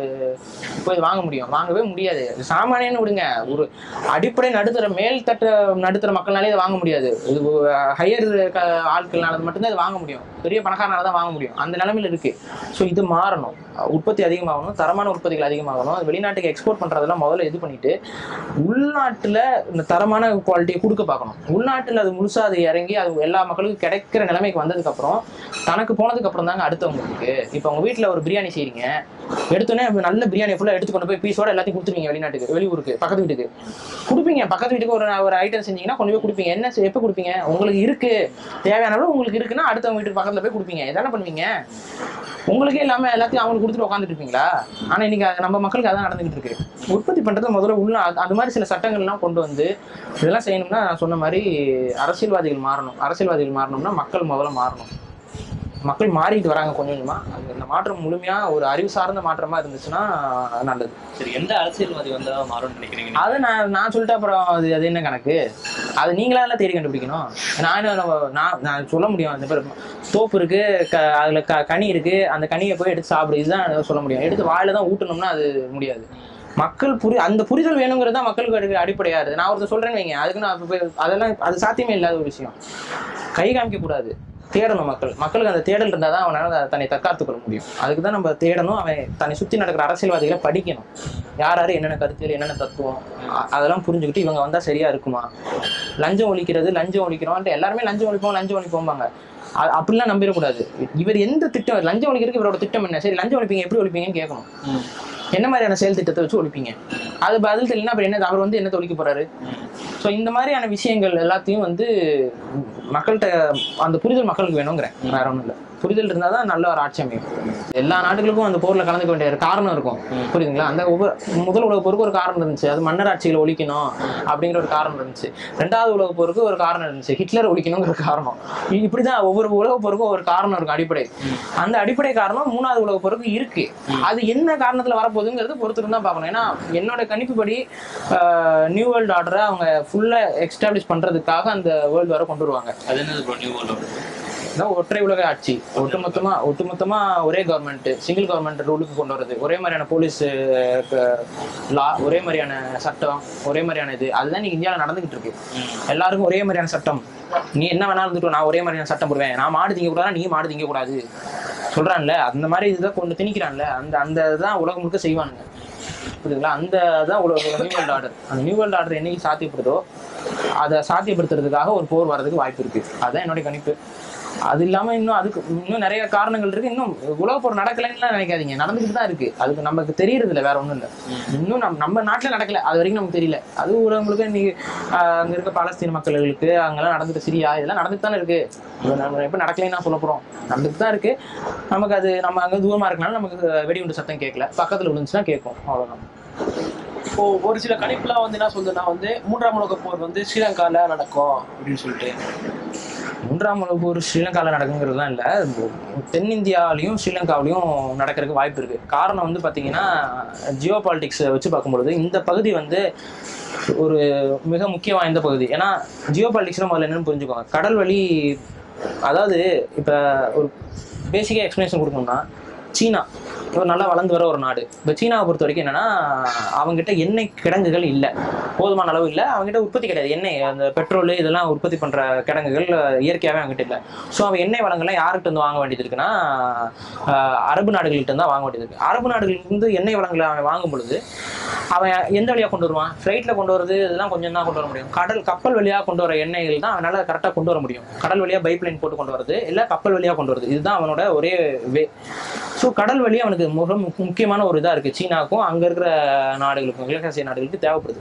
போய் வாங்க முடியும் வாங்கவே முடியாது சாமானியன்னு விடுங்க ஒரு அடிப்படை நடுத்தர மேல்தட்ட நடுத்தர மக்கள்னாலே இதை வாங்க முடியாது இது ஹையர் ஆட்கள்னால மட்டும்தான் இதை வாங்க முடியும் பெரிய பணக்காரனால தான் வாங்க முடியும் அந்த நிலைமையில இருக்கு ஸோ இது மாறணும் உற்பத்தி அதிகமாகணும் தரமான உற்பத்திகள் அதிகமாகணும் அது வெளிநாட்டுக்கு எக்ஸ்போர்ட் பண்றதெல்லாம் முதல்ல இது பண்ணிட்டு உள்நாட்டுல இந்த தரமான குவாலிட்டியை கொடுக்க பார்க்கணும் உள்நாட்டுல அது முழுசா அது இறங்கி அது எல்லா மக்களுக்கும் கிடைக்கிற நிலைமைக்கு வந்ததுக்கு அப்புறம் தனக்கு போனதுக்கு அப்புறம் தாங்க அடுத்தவங்களுக்கு இப்போ உங்க வீட்ல ஒரு பிரியாணி செய்றீங்க எடுத்தோன்னே நல்ல பிரியாணி ஃபுல்லா எடுத்து கொண்டு போய் பீஸோட எல்லாத்தையும் கொடுத்துருவீங்க வெளிநாட்டுக்கு வெளியூருக்கு பக்கத்து வீட்டுக்கு கொடுப்பீங்க பக்கத்து வீட்டுக்கு ஒரு ஒரு ஐட்டம் செஞ்சீங்கன்னா கொண்டு போய் கொடுப்பீங்க என்ன செ- எப்போ கொடுப்பீங்க உங்களுக்கு இருக்கு தேவையான அளவு உங்களுக்கு இருக்குன்னா அடுத்தவங்க வீட்டுக்கு பக்கத்துல போய் கொடுப்பீங்க இதானே பண்ணுவீங்க உங்களுக்கே இல்லாம எல்லாத்தையும் அவங்களுக்கு கொடுத்துட்டு உட்காந்துட்டு இருப்பீங்களா ஆனா இன்னைக்கு அது நம்ம மக்களுக்கு அதான் நடந்துகிட்டு இருக்கு உற்பத்தி பண்றது முதல்ல உள்ள அது- அது மாதிரி சில சட்டங்கள்லாம் கொண்டு வந்து இதெல்லாம் செய்யணும்னா நான் சொன்ன மாதிரி அரசியல்வாதிகள் மாறணும் அரசியல்வாதிகள் மாறணும்னா மக்கள் முதல்ல மாறணும் மக்கள் மாறிட்டு வராங்க கொஞ்சம் கொஞ்சமா அது இந்த மாற்றம் முழுமையா ஒரு அறிவு சார்ந்த மாற்றமா இருந்துச்சுன்னா நல்லது சரி எந்த அரசியல்வாதி வந்தா மாறும்னு நினைக்கிறீங்க நீங்க? அது நான் நான் சொல்லிட்டு அப்புறம் அது அது என்ன கணக்கு அது நீங்களா எல்லாம் தேடி கண்டுபிடிக்கணும் நான் என்ன நம்ம- நான் நான் சொல்ல முடியும் அந்த பேர் தோப்பு இருக்கு க அதுல க கனி இருக்கு அந்த கனியை போய் எடுத்து சாப்பிடு இதுதான் என்னால சொல்ல முடியும் எடுத்து வாயில தான் ஊட்டணும்னா அது முடியாது மக்கள் புரி அந்த புரிதல் வேணுங்கிறது தான் மக்களுக்கு அடி- அடிப்படையா இருக்கு நான் ஒருத்தர் சொல்றேன்னு வைங்க அதுக்கு நான் இப்ப போய் அதெல்லாம் அது சாத்தியமே இல்லாத ஒரு விஷயம் கை காமிக்க கூடாது தேடணும் மக்கள் மக்களுக்கு அந்த தேடல் இருந்தால் தான் அவனால தன்னை தற்காத்துக் கொள்ள முடியும் அதுக்கு தான் நம்ம தேடணும் அவன் தன்னை சுற்றி நடக்கிற அரசியல்வாதிகளை படிக்கணும் யார் யார் என்னென்ன கருத்தியல் என்னென்ன தத்துவம் அ- அதெல்லாம் புரிஞ்சுக்கிட்டு இவங்க வந்தால் சரியா இருக்குமா லஞ்சம் ஒழிக்கிறது லஞ்சம் ஒழிக்கிறோம்ட்டு எல்லாருமே லஞ்சம் ஒழிப்போம் லஞ்சம் ஒழிப்போம்பாங்க அ- அப்படிலாம் நம்பிடக்கூடாது இவர் எந்த திட்டம் லஞ்சம் ஒழிக்கிறதுக்கு இவரோட திட்டம் என்ன சரி லஞ்சம் ஒழிப்பீங்க எப்படி ஒழிப்பீங்கன்னு கேட்கணும் ம். என்ன மாதிரியான செயல் திட்டத்தை வச்சு ஒழிப்பீங்க அது பதில் தெரியலனா அப்புறம் என்ன அவர் வந்து என்ன ஒழிக்க போறாரு ஸோ இந்த மாதிரியான விஷயங்கள் எல்லாத்தையும் வந்து மக்கள்கிட்ட அந்த புரிதல் மக்களுக்கு வேணுங்கிறேன் வேற ஒன்றும் இல்லை புரிதல் இருந்தால் தான் நல்ல ஒரு ஆட்சி அமையும் எல்லா நாடுகளுக்கும் அந்த போரில் கலந்துக்க வேண்டிய ஒரு காரணம் இருக்கும் புரியுதுங்களா அந்த ஒவ்வொரு முதல் உலக போருக்கு ஒரு காரணம் இருந்துச்சு அது மன்னர் ஆட்சிகளை ஒழிக்கணும் அப்படிங்கிற ஒரு காரணம் இருந்துச்சு ரெண்டாவது உலக போருக்கு ஒரு காரணம் இருந்துச்சு ஹிட்லர் ஒழிக்கணுங்கிற காரணம் இ- இப்படிதான் ஒவ்வொரு உலக போருக்கும் ஒரு காரணம் இருக்கும் அடிப்படை அந்த அடிப்படை காரணம் மூணாவது உலக போருக்கு இருக்கு அது என்ன காரணத்துல வரப்போகுதுங்கிறது பொறுத்து தான் பார்க்கணும் ஏன்னா என்னோட கணிப்புப்படி நியூ வேர்ல்டு ஆர்டரை அவங்க ஃபுல்லா எக்ஸ்டாப்ளிஷ் பண்றதுக்காக அந்த வேர்ல்டு வாரை கொண்டு வருவாங்க அது என்னது ப்ரோ நியூ வேர்ல்டு அதான் ஒற்றை உலக ஆட்சி ஒட்டுமொத்தமா ஒட்டுமொத்தமா ஒரே கவர்மெண்ட் சிங்கிள் கவர்மெண்ட் ரூலுக்கு கொண்டு வரது ஒரே மாதிரியான போலீஸ் லா ஒரே மாதிரியான சட்டம் ஒரே மாதிரியான இது அதுதான் இன்னைக்கு இந்தியாவில் நடந்துகிட்டு இருக்கு எல்லாருக்கும் ஒரே மாதிரியான சட்டம் நீ என்ன வேணாலும் இருந்துட்டு நான் ஒரே மாதிரியான சட்டம் போடுவேன் நான் மாடு திங்க கூடாது நீ மாடு திங்க கூடாது சொல்றான்ல அந்த மாதிரி இதுதான் கொண்டு திணிக்கிறான்ல அந்த அந்த இதுதான் உலகம் முழுக்க செய்வானுங்க புரியுதுங்களா அந்த தான் உலக நியூ வேர்ல்டு ஆர்டர் அந்த நியூ வேர்ல்டு ஆர்டர் என்னைக்கு சாத்தியப்படுதோ அதை சாத்தியப்படுத்துறதுக்காக ஒரு போர் வர்றதுக்கு வாய்ப்பு இருக்கு அதுதான் என்னுடைய கணிப்பு அது இல்லாம இன்னும் அதுக்கு இன்னும் நிறைய காரணங்கள் இருக்கு இன்னும் உலக போர் நடக்கலைன்னு நினைக்காதீங்க நடந்துகிட்டு தான் இருக்கு அதுக்கு நமக்கு தெரியறது இல்ல வேற ஒண்ணும் இல்ல இன்னும் நம்ம நம்ம நாட்டுல நடக்கல அது வரைக்கும் நமக்கு தெரியல அது உலகங்களுக்கு இன்னைக்கு ஆஹ், அங்க இருக்க பாலஸ்தீன மக்களுக்கு அங்கெல்லாம் நடந்துட்டு சிரியா இதெல்லாம் நடந்துட்டு தானே இருக்கு இப்ப நம்ம எப்ப நடக்கலைன்னு நான் சொல்ல போறோம் நடந்துட்டு தான் இருக்கு நமக்கு அது நம்ம அங்க தூரமா இருக்கனால நமக்கு வெடிகுண்டு சத்தம் கேட்கல பக்கத்துல விழுந்துச்சுன்னா கேட்கும் அவ்வளவுதான் இப்போ ஒரு சில கணிப்புலாம் வந்து என்ன சொல்லுதுன்னா வந்து மூன்றாம் உலக போர் வந்து ஸ்ரீலங்கால நடக்கும் அப்படின்னு சொல்லிட்டு மூன்றாம் உலக போர் ஸ்ரீலங்காவில் நடக்குங்கிறதுலாம் இல்லை தென்னிந்தியாவிலையும் ஸ்ரீலங்காவிலையும் நடக்கிறதுக்கு வாய்ப்பு இருக்கு காரணம் வந்து பார்த்தீங்கன்னா ஜியோ பாலிட்டிக்ஸை வச்சு பார்க்கும்பொழுது இந்த பகுதி வந்து ஒரு மிக முக்கிய வாய்ந்த பகுதி ஏன்னா ஜியோ பாலிட்டிக்ஸ்னா முதல்ல என்னன்னு புரிஞ்சுக்கோங்க கடல் வழி அதாவது இப்போ ஒரு பேசிக்காக எக்ஸ்பிளேஷன் கொடுக்கணும்னா சீனா ஒரு நல்லா வளர்ந்து வர ஒரு நாடு இப்போ சீனாவை பொறுத்த வரைக்கும் என்னன்னா அவங்ககிட்ட எண்ணெய் கிடங்குகள் இல்லை போதுமான அளவு இல்லை அவங்ககிட்ட உற்பத்தி கிடையாது எண்ணெய் அந்த பெட்ரோல் இதெல்லாம் உற்பத்தி பண்ற கிடங்குகள் இயற்கையாகவே அவங்ககிட்ட இல்லை ஸோ அவன் எண்ணெய் வளங்கள்லாம் யார்கிட்ட இருந்து வாங்க வேண்டியது இருக்குன்னா ஆஹ், அரபு நாடுகள்கிட்ட இருந்து தான் வாங்க வேண்டியது இருக்கு அரபு நாடுகள்ல இருந்து எண்ணெய் வளங்களை அவன் வாங்கும் பொழுது அவன் எந்த வழியா கொண்டு வருவான் ஃப்ளைட்ல கொண்டு வரது இதெல்லாம் கொஞ்சம் தான் கொண்டு வர முடியும் கடல் கப்பல் வழியா கொண்டு வர எண்ணெய்கள் தான் அவனால கரெக்டாக கொண்டு வர முடியும் கடல் வழியா பைப் லைன் போட்டு கொண்டு வரது இல்லை கப்பல் வழியா கொண்டு வரது இதுதான் அவனோட ஒரே வே ஸோ கடல் வழி அவனுக்கு மிக முக்~ முக்கியமான ஒரு இதாக இருக்குது சீனாவுக்கும் அங்கே இருக்கிற நாடுகளுக்கும் கிழக்காசிய நாடுகளுக்கு தேவைப்படுது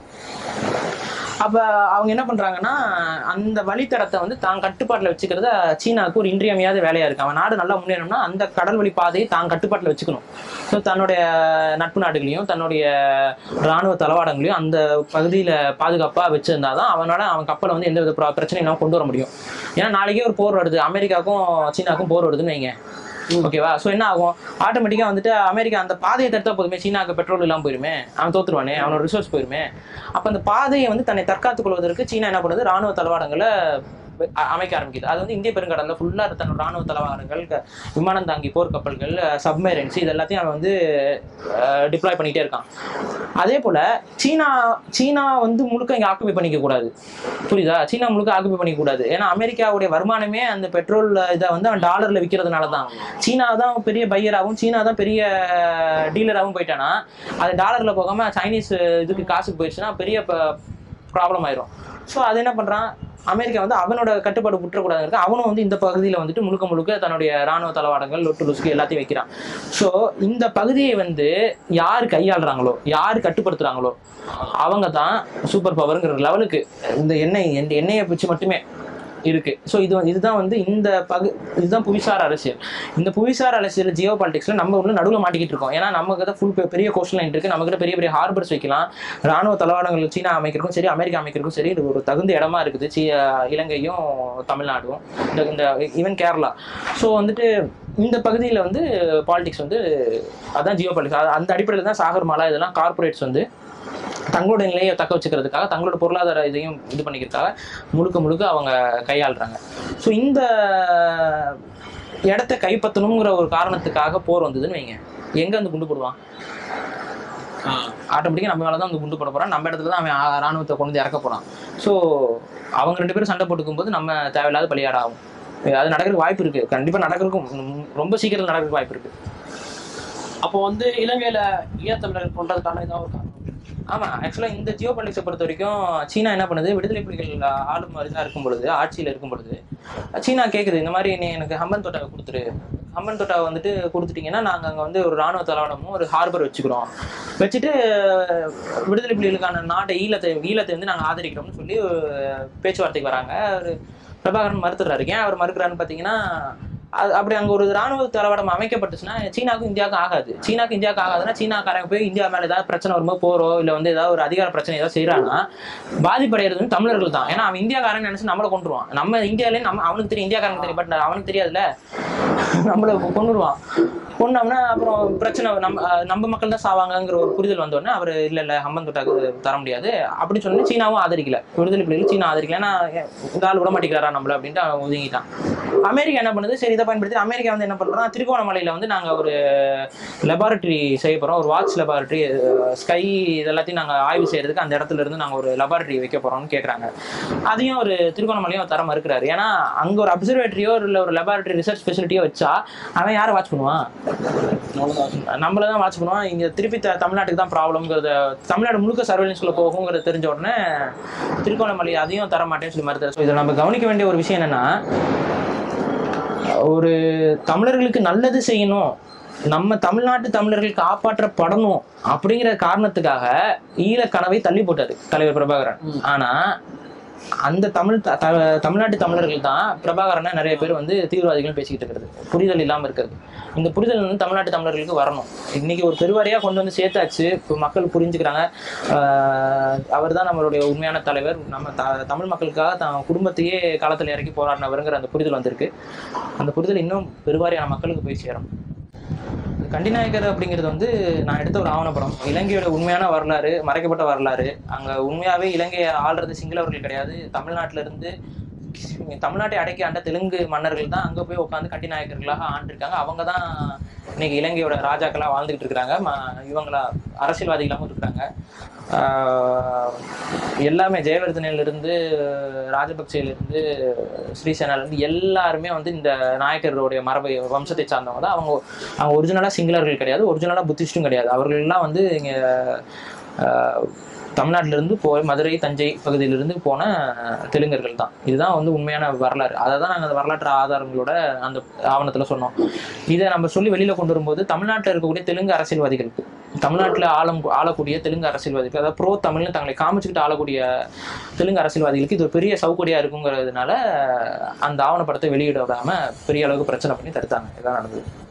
அப்போ அவங்க என்ன பண்ணுறாங்கன்னா அந்த வழித்தடத்தை வந்து தான் கட்டுப்பாட்டில் வச்சுக்கிறத சீனாவுக்கு ஒரு இன்றியமையாத வேலையாக இருக்குது அவன் நாடு நல்லா முன்னேறணும்னா அந்த கடல் வழி பாதையை தான் கட்டுப்பாட்டில் வச்சுக்கணும் ஸோ தன்னுடைய நட்பு நாடுகளையும் தன்னுடைய இராணுவ தளவாடங்களையும் அந்த பகுதியில் பாதுகாப்பாக வச்சிருந்தா தான் அவனால அவன் கப்பலை வந்து எந்த வித பிர- பிரச்சனையும் இல்லாம கொண்டு வர முடியும் ஏன்னா நாளைக்கே ஒரு போர் வருது அமெரிக்காவுக்கும் சீனாவுக்கும் போர் வருதுன்னு வைங்க ஓகேவா ஸோ என்ன ஆகும் ஆட்டோமேட்டிக்காக வந்துட்டு அமெரிக்கா அந்த பாதையை தடுத்தா போதுமே சீனாவுக்கு பெட்ரோல் இல்லாமல் போயிருமே அவன் தோத்துருவானே அவனோட ரிசோர்ஸ் போயிருமே அப்போ அந்த பாதையை வந்து தன்னை தற்காத்துக் கொள்வதற்கு சீனா என்ன பண்ணுது ராணுவ தளவாடங்களை அ- அமைக்க ஆரம்பிக்குது அது வந்து இந்திய பெருங்கடலில் ஃபுல்லாக தன்னோட ராணுவ தளவாடங்கள் க- விமானம் தாங்கி போர் கப்பல்கள் சப்மரைன்ஸ் இது எல்லாத்தையும் அவன் வந்து டிப்ளாய் பண்ணிகிட்டே இருக்கான் அதே போல் சீனா சீனா வந்து முழுக்க இங்கே ஆக்குபை பண்ணிக்க கூடாது புரியுதா சீனா முழுக்க ஆக்குபை பண்ணிக்க கூடாது ஏன்னா அமெரிக்காவுடைய வருமானமே அந்த பெட்ரோல் இதை வந்து அவன் டாலரில் விற்கிறதுனால தான் சீனா தான் பெரிய பையராகவும் சீனா தான் பெரிய டீலராகவும் போயிட்டானா அது டாலரில் போகாம சைனீஸ் இதுக்கு காசுக்கு போயிடுச்சுன்னா பெரிய ப்ராப்ளம் ஆயிரும் ஸோ அது என்ன பண்ணுறான் அமெரிக்கா வந்து அவனோட கட்டுப்பாடு விட்டுறக்கூடாது அவனும் வந்து இந்த பகுதியில் வந்துட்டு முழுக்க முழுக்க தன்னுடைய ராணுவ தளவாடங்கள் லொட்டு லுஸ்கு எல்லாத்தையும் வைக்கிறான் ஸோ இந்த பகுதியை வந்து யார் கையாளுறாங்களோ யார் கட்டுப்படுத்துறாங்களோ அவங்க தான் சூப்பர் பவருங்கிற லெவலுக்கு இந்த எண்ணெய் இந்த எண்ணெயை வச்சு மட்டுமே இருக்கு ஸோ இது வந்து- இதுதான் வந்து இந்த பகு இதுதான் புவிசார் அரசியல் இந்த புவிசார் அரசியல் ஜியோ பாலிடிக்ஸ்ல நம்ம உள்ள நடுவில் மாட்டிக்கிட்டு இருக்கோம் ஏன்னா நமக்கு தான் ஃபுல் பெரிய கோஸ்ட் லைன் இருக்கு நம்ம கிட்ட பெரிய பெரிய ஹார்பர்ஸ் வைக்கலாம் ராணுவ தளவாடங்கள் சீனா அமைக்கிறதுக்கும் சரி அமெரிக்கா அமைக்கிறதுக்கும் சரி இது ஒரு தகுந்த இடமா இருக்குது சீ இலங்கையும் தமிழ்நாடும் இந்த இந்த ஈவன் கேரளா ஸோ வந்துட்டு இந்த பகுதியில் வந்து பாலிடிக்ஸ் வந்து அதான் ஜியோ பாலிடிக்ஸ் அந்த அடிப்படையில் தான் சாகர் மாலா இதெல்லாம் கார்ப்பரேட்ஸ் வந்து தங்களோட நிலையை தக்க வச்சுக்கிறதுக்காக தங்களோட பொருளாதார இதையும் இது பண்ணிக்கிறதுக்காக முழுக்க முழுக்க அவங்க கையாளுறாங்க ஸோ இந்த இடத்த கைப்பற்றணுங்கிற ஒரு காரணத்துக்காக போர் வந்ததுன்னு வைங்க எங்க வந்து குண்டு போடுவான் ஆட்டோமேட்டிக்காக நம்ம மேலே தான் வந்து குண்டு போட போறான் நம்ம இடத்துல தான் அவன் ஆ- ராணுவத்தை கொண்டு வந்து இறக்க போறான் ஸோ அவங்க ரெண்டு பேரும் சண்டை போட்டுக்கும் போது நம்ம தேவையில்லாத பலியாட ஆகும் அது நடக்கிறதுக்கு வாய்ப்பு இருக்கு கண்டிப்பா நடக்கிறதுக்கும் ம், ரொம்ப சீக்கிரம் நடக்கிறதுக்கு வாய்ப்பு இருக்கு அப்போ வந்து இலங்கையில ஈழத்தமிழர்கள் கொண்டதுக்கான இதாக ஒரு காரணம் ஆமா ஆக்சுவலா இந்த ஜியோ பாலிடிக்ஸை பொறுத்த வரைக்கும் சீனா என்ன பண்ணுது விடுதலை புலிகள் ஆளும் இதாக இருக்கும் பொழுது ஆட்சியில் இருக்கும் பொழுது சீனா கேட்குது இந்த மாதிரி நீ எனக்கு ஹம்பன் தோட்டாவை கொடுத்துரு ஹம்பன் தோட்டாவை வந்துட்டு கொடுத்துட்டீங்கன்னா நாங்கள் அங்கே வந்து ஒரு ராணுவ தளவாடமும் ஒரு ஹார்பர் வச்சுக்கிறோம் வச்சுட்டு விடுதலை புலிகளுக்கான நாட்டை ஈழத்தை ஈழத்தை வந்து நாங்கள் ஆதரிக்கிறோம்னு சொல்லி ஒரு பேச்சுவார்த்தைக்கு வராங்க ஒரு பிரபாகரன் மறுத்துறாரு ஏன் அவர் மறுக்கிறாருன்னு பார்த்தீங்கன்னா அது அப்படி அங்கே ஒரு ராணுவ தளவாடம் அமைக்கப்பட்டுச்சுன்னா சீனாவுக்கும் இந்தியாவுக்கும் ஆகாது சீனாவுக்கு இந்தியாவுக்கு ஆகாதுன்னா சீனாக்காரங்க போய் இந்தியா மேலே ஏதாவது பிரச்சனை வரும்போது போறோ இல்லை வந்து ஏதாவது ஒரு அதிகார பிரச்சனை ஏதாவது செய்யறாங்கன்னா பாதிப்படைகிறது வந்து தமிழர்கள் தான் ஏன்னா அவன் இந்தியாக்காரன் நினைச்சு நம்மளை கொண்டுருவான் நம்ம இந்தியாவிலே நம்ம அவனுக்கு தெரியும் இந்தியாக்காரனுக்கு தெரியும் பட் அவனுக்கு தெரியாதுல்ல நம்மளை கொண்டுருவான் கொண்டோம்னா அப்புறம் பிரச்சனை நம்ம அஹ் நம்ம மக்கள் தான் சாவாங்கங்கிற ஒரு புரிதல் வந்தோடனே அவர் இல்லை இல்லை ஹம்பன் தொட்டாக்கு தர முடியாது அப்படின்னு சொல்லி சீனாவும் ஆதரிக்கல விடுதலை புலிகள் சீனா ஆதரிக்கல ஏன்னா இந்த ஆள் விட மாட்டேங்கிறாரா நம்மள அப்படின்ட்டு அவன் ஒதுங்கிட்டான் அமெரிக்கா என்ன பண்ணுது சரி இதை பயன்படுத்தி அமெரிக்கா வந்து என்ன பண்றோம்னா திருகோணமலையில வந்து நாங்க ஒரு லெபார்டரி செய்ய போறோம் ஒரு வாட்ச் லெபார்டரி ஸ்கை இதெல்லாத்தையும் நாங்க ஆய்வு செய்யறதுக்கு அந்த இடத்துல இருந்து நாங்க ஒரு லெபார்டரி வைக்க போறோம்னு கேக்குறாங்க அதையும் ஒரு திருகோணமலையும் தர மறுக்கிறாரு ஏன்னா அங்க ஒரு அப்சர்வேட்டரியோ இல்ல ஒரு லெபார்டரி ரிசர்ச் ஃபெசிலிட்டியோ வச்சா அவன் யாரை வாட்ச் பண்ணுவான் நம்மள தான் வாட்ச் பண்ணுவான் இங்க திருப்பி த- தமிழ்நாட்டுக்கு தான் ப்ராப்ளம்ங்கிறத தமிழ்நாடு முழுக்க சர்வேலன்ஸ்குள்ள போகுங்கிறத தெரிஞ்ச உடனே திருகோணமலை அதையும் தர மாட்டேன்னு சொல்லி மறுத்தாரு ஸோ இதில் நம்ம கவனிக்க வேண்டிய ஒரு விஷயம் என்னன்னா ஒரு தமிழர்களுக்கு நல்லது செய்யணும் நம்ம தமிழ்நாட்டு தமிழர்கள் காப்பாற்றப்படணும் அப்படிங்கிற காரணத்துக்காக ஈழ கனவை தள்ளி போட்டாரு தலைவர் பிரபாகரன் ஆனா அந்த தமிழ் த- த- தமிழ்நாட்டு தமிழர்கள் தான் பிரபாகரனை நிறைய பேர் வந்து தீவிரவாதிகள் பேசிக்கிட்டு இருக்கிறது புரிதல் இல்லாம இருக்கிறது இந்த புரிதல் வந்து தமிழ்நாட்டு தமிழர்களுக்கு வரணும் இன்னைக்கு ஒரு பெருவாரியா கொண்டு வந்து சேர்த்தாச்சு இப்போ மக்கள் புரிஞ்சுக்கிறாங்க அவர் தான் நம்மளுடைய உண்மையான தலைவர் நம்ம த தமிழ் மக்களுக்காக தான் குடும்பத்தையே களத்தில் இறக்கி போராடினவருங்கிற அந்த புரிதல் வந்திருக்கு அந்த புரிதல் இன்னும் பெருவாரியான மக்களுக்கு போய் சேரும் கண்டிநாயக்கர் அப்படிங்கிறது வந்து நான் எடுத்த ஒரு ஆவணப்படம் இலங்கையோட உண்மையான வரலாறு மறைக்கப்பட்ட வரலாறு அங்க உண்மையாவே இலங்கையை ஆள்றது சிங்களவர்கள் கிடையாது தமிழ்நாட்டுல இருந்து தமிழ்நாட்டை அடக்கி ஆண்ட தெலுங்கு மன்னர்கள் தான் அங்கே போய் உட்காந்து கட்டி நாயக்கர்களாக ஆண்டிருக்காங்க அவங்க தான் இன்னைக்கு இலங்கையோட ராஜாக்களாக வாழ்ந்துகிட்டு இருக்கிறாங்க ம- இவங்களா அரசியல்வாதிகளாகவும் இருக்கிறாங்க ஆஹ் எல்லாமே ஜெயவர்தனிலிருந்து ராஜபக்சேலேருந்து ஸ்ரீசேனாலேருந்து எல்லாருமே வந்து இந்த நாயக்கர்களுடைய மரபை வம்சத்தை சார்ந்தவங்க தான் அவங்க அவங்க ஒரிஜினலாக சிங்களர்கள் கிடையாது ஒரிஜினலாக புத்திஸ்டும் கிடையாது அவர்கள்லாம் வந்து இங்கே தமிழ்நாட்டிலிருந்து போய் மதுரை தஞ்சை பகுதியிலிருந்து போன தெலுங்கர்கள் தான் இதுதான் வந்து உண்மையான வரலாறு அதை தான் நாங்கள் அந்த வரலாற்று ஆதாரங்களோட அந்த ஆவணத்தில் சொன்னோம் இதை நம்ம சொல்லி வெளியில் கொண்டு வரும்போது தமிழ்நாட்டில் இருக்கக்கூடிய தெலுங்கு அரசியல்வாதிகளுக்கு தமிழ்நாட்டில் ஆளும் ஆளக்கூடிய தெலுங்கு அரசியல்வாதிகள் அதாவது ப்ரோ தமிழ்னு தங்களை காமிச்சுக்கிட்டு ஆளக்கூடிய தெலுங்கு அரசியல்வாதிகளுக்கு இது ஒரு பெரிய சௌகரியா இருக்குங்கிறதுனால அந்த ஆவணப்படத்தை வெளியிட விடாம பெரிய அளவுக்கு பிரச்சனை பண்ணி தடுத்தாங்க இதான் நடந்தது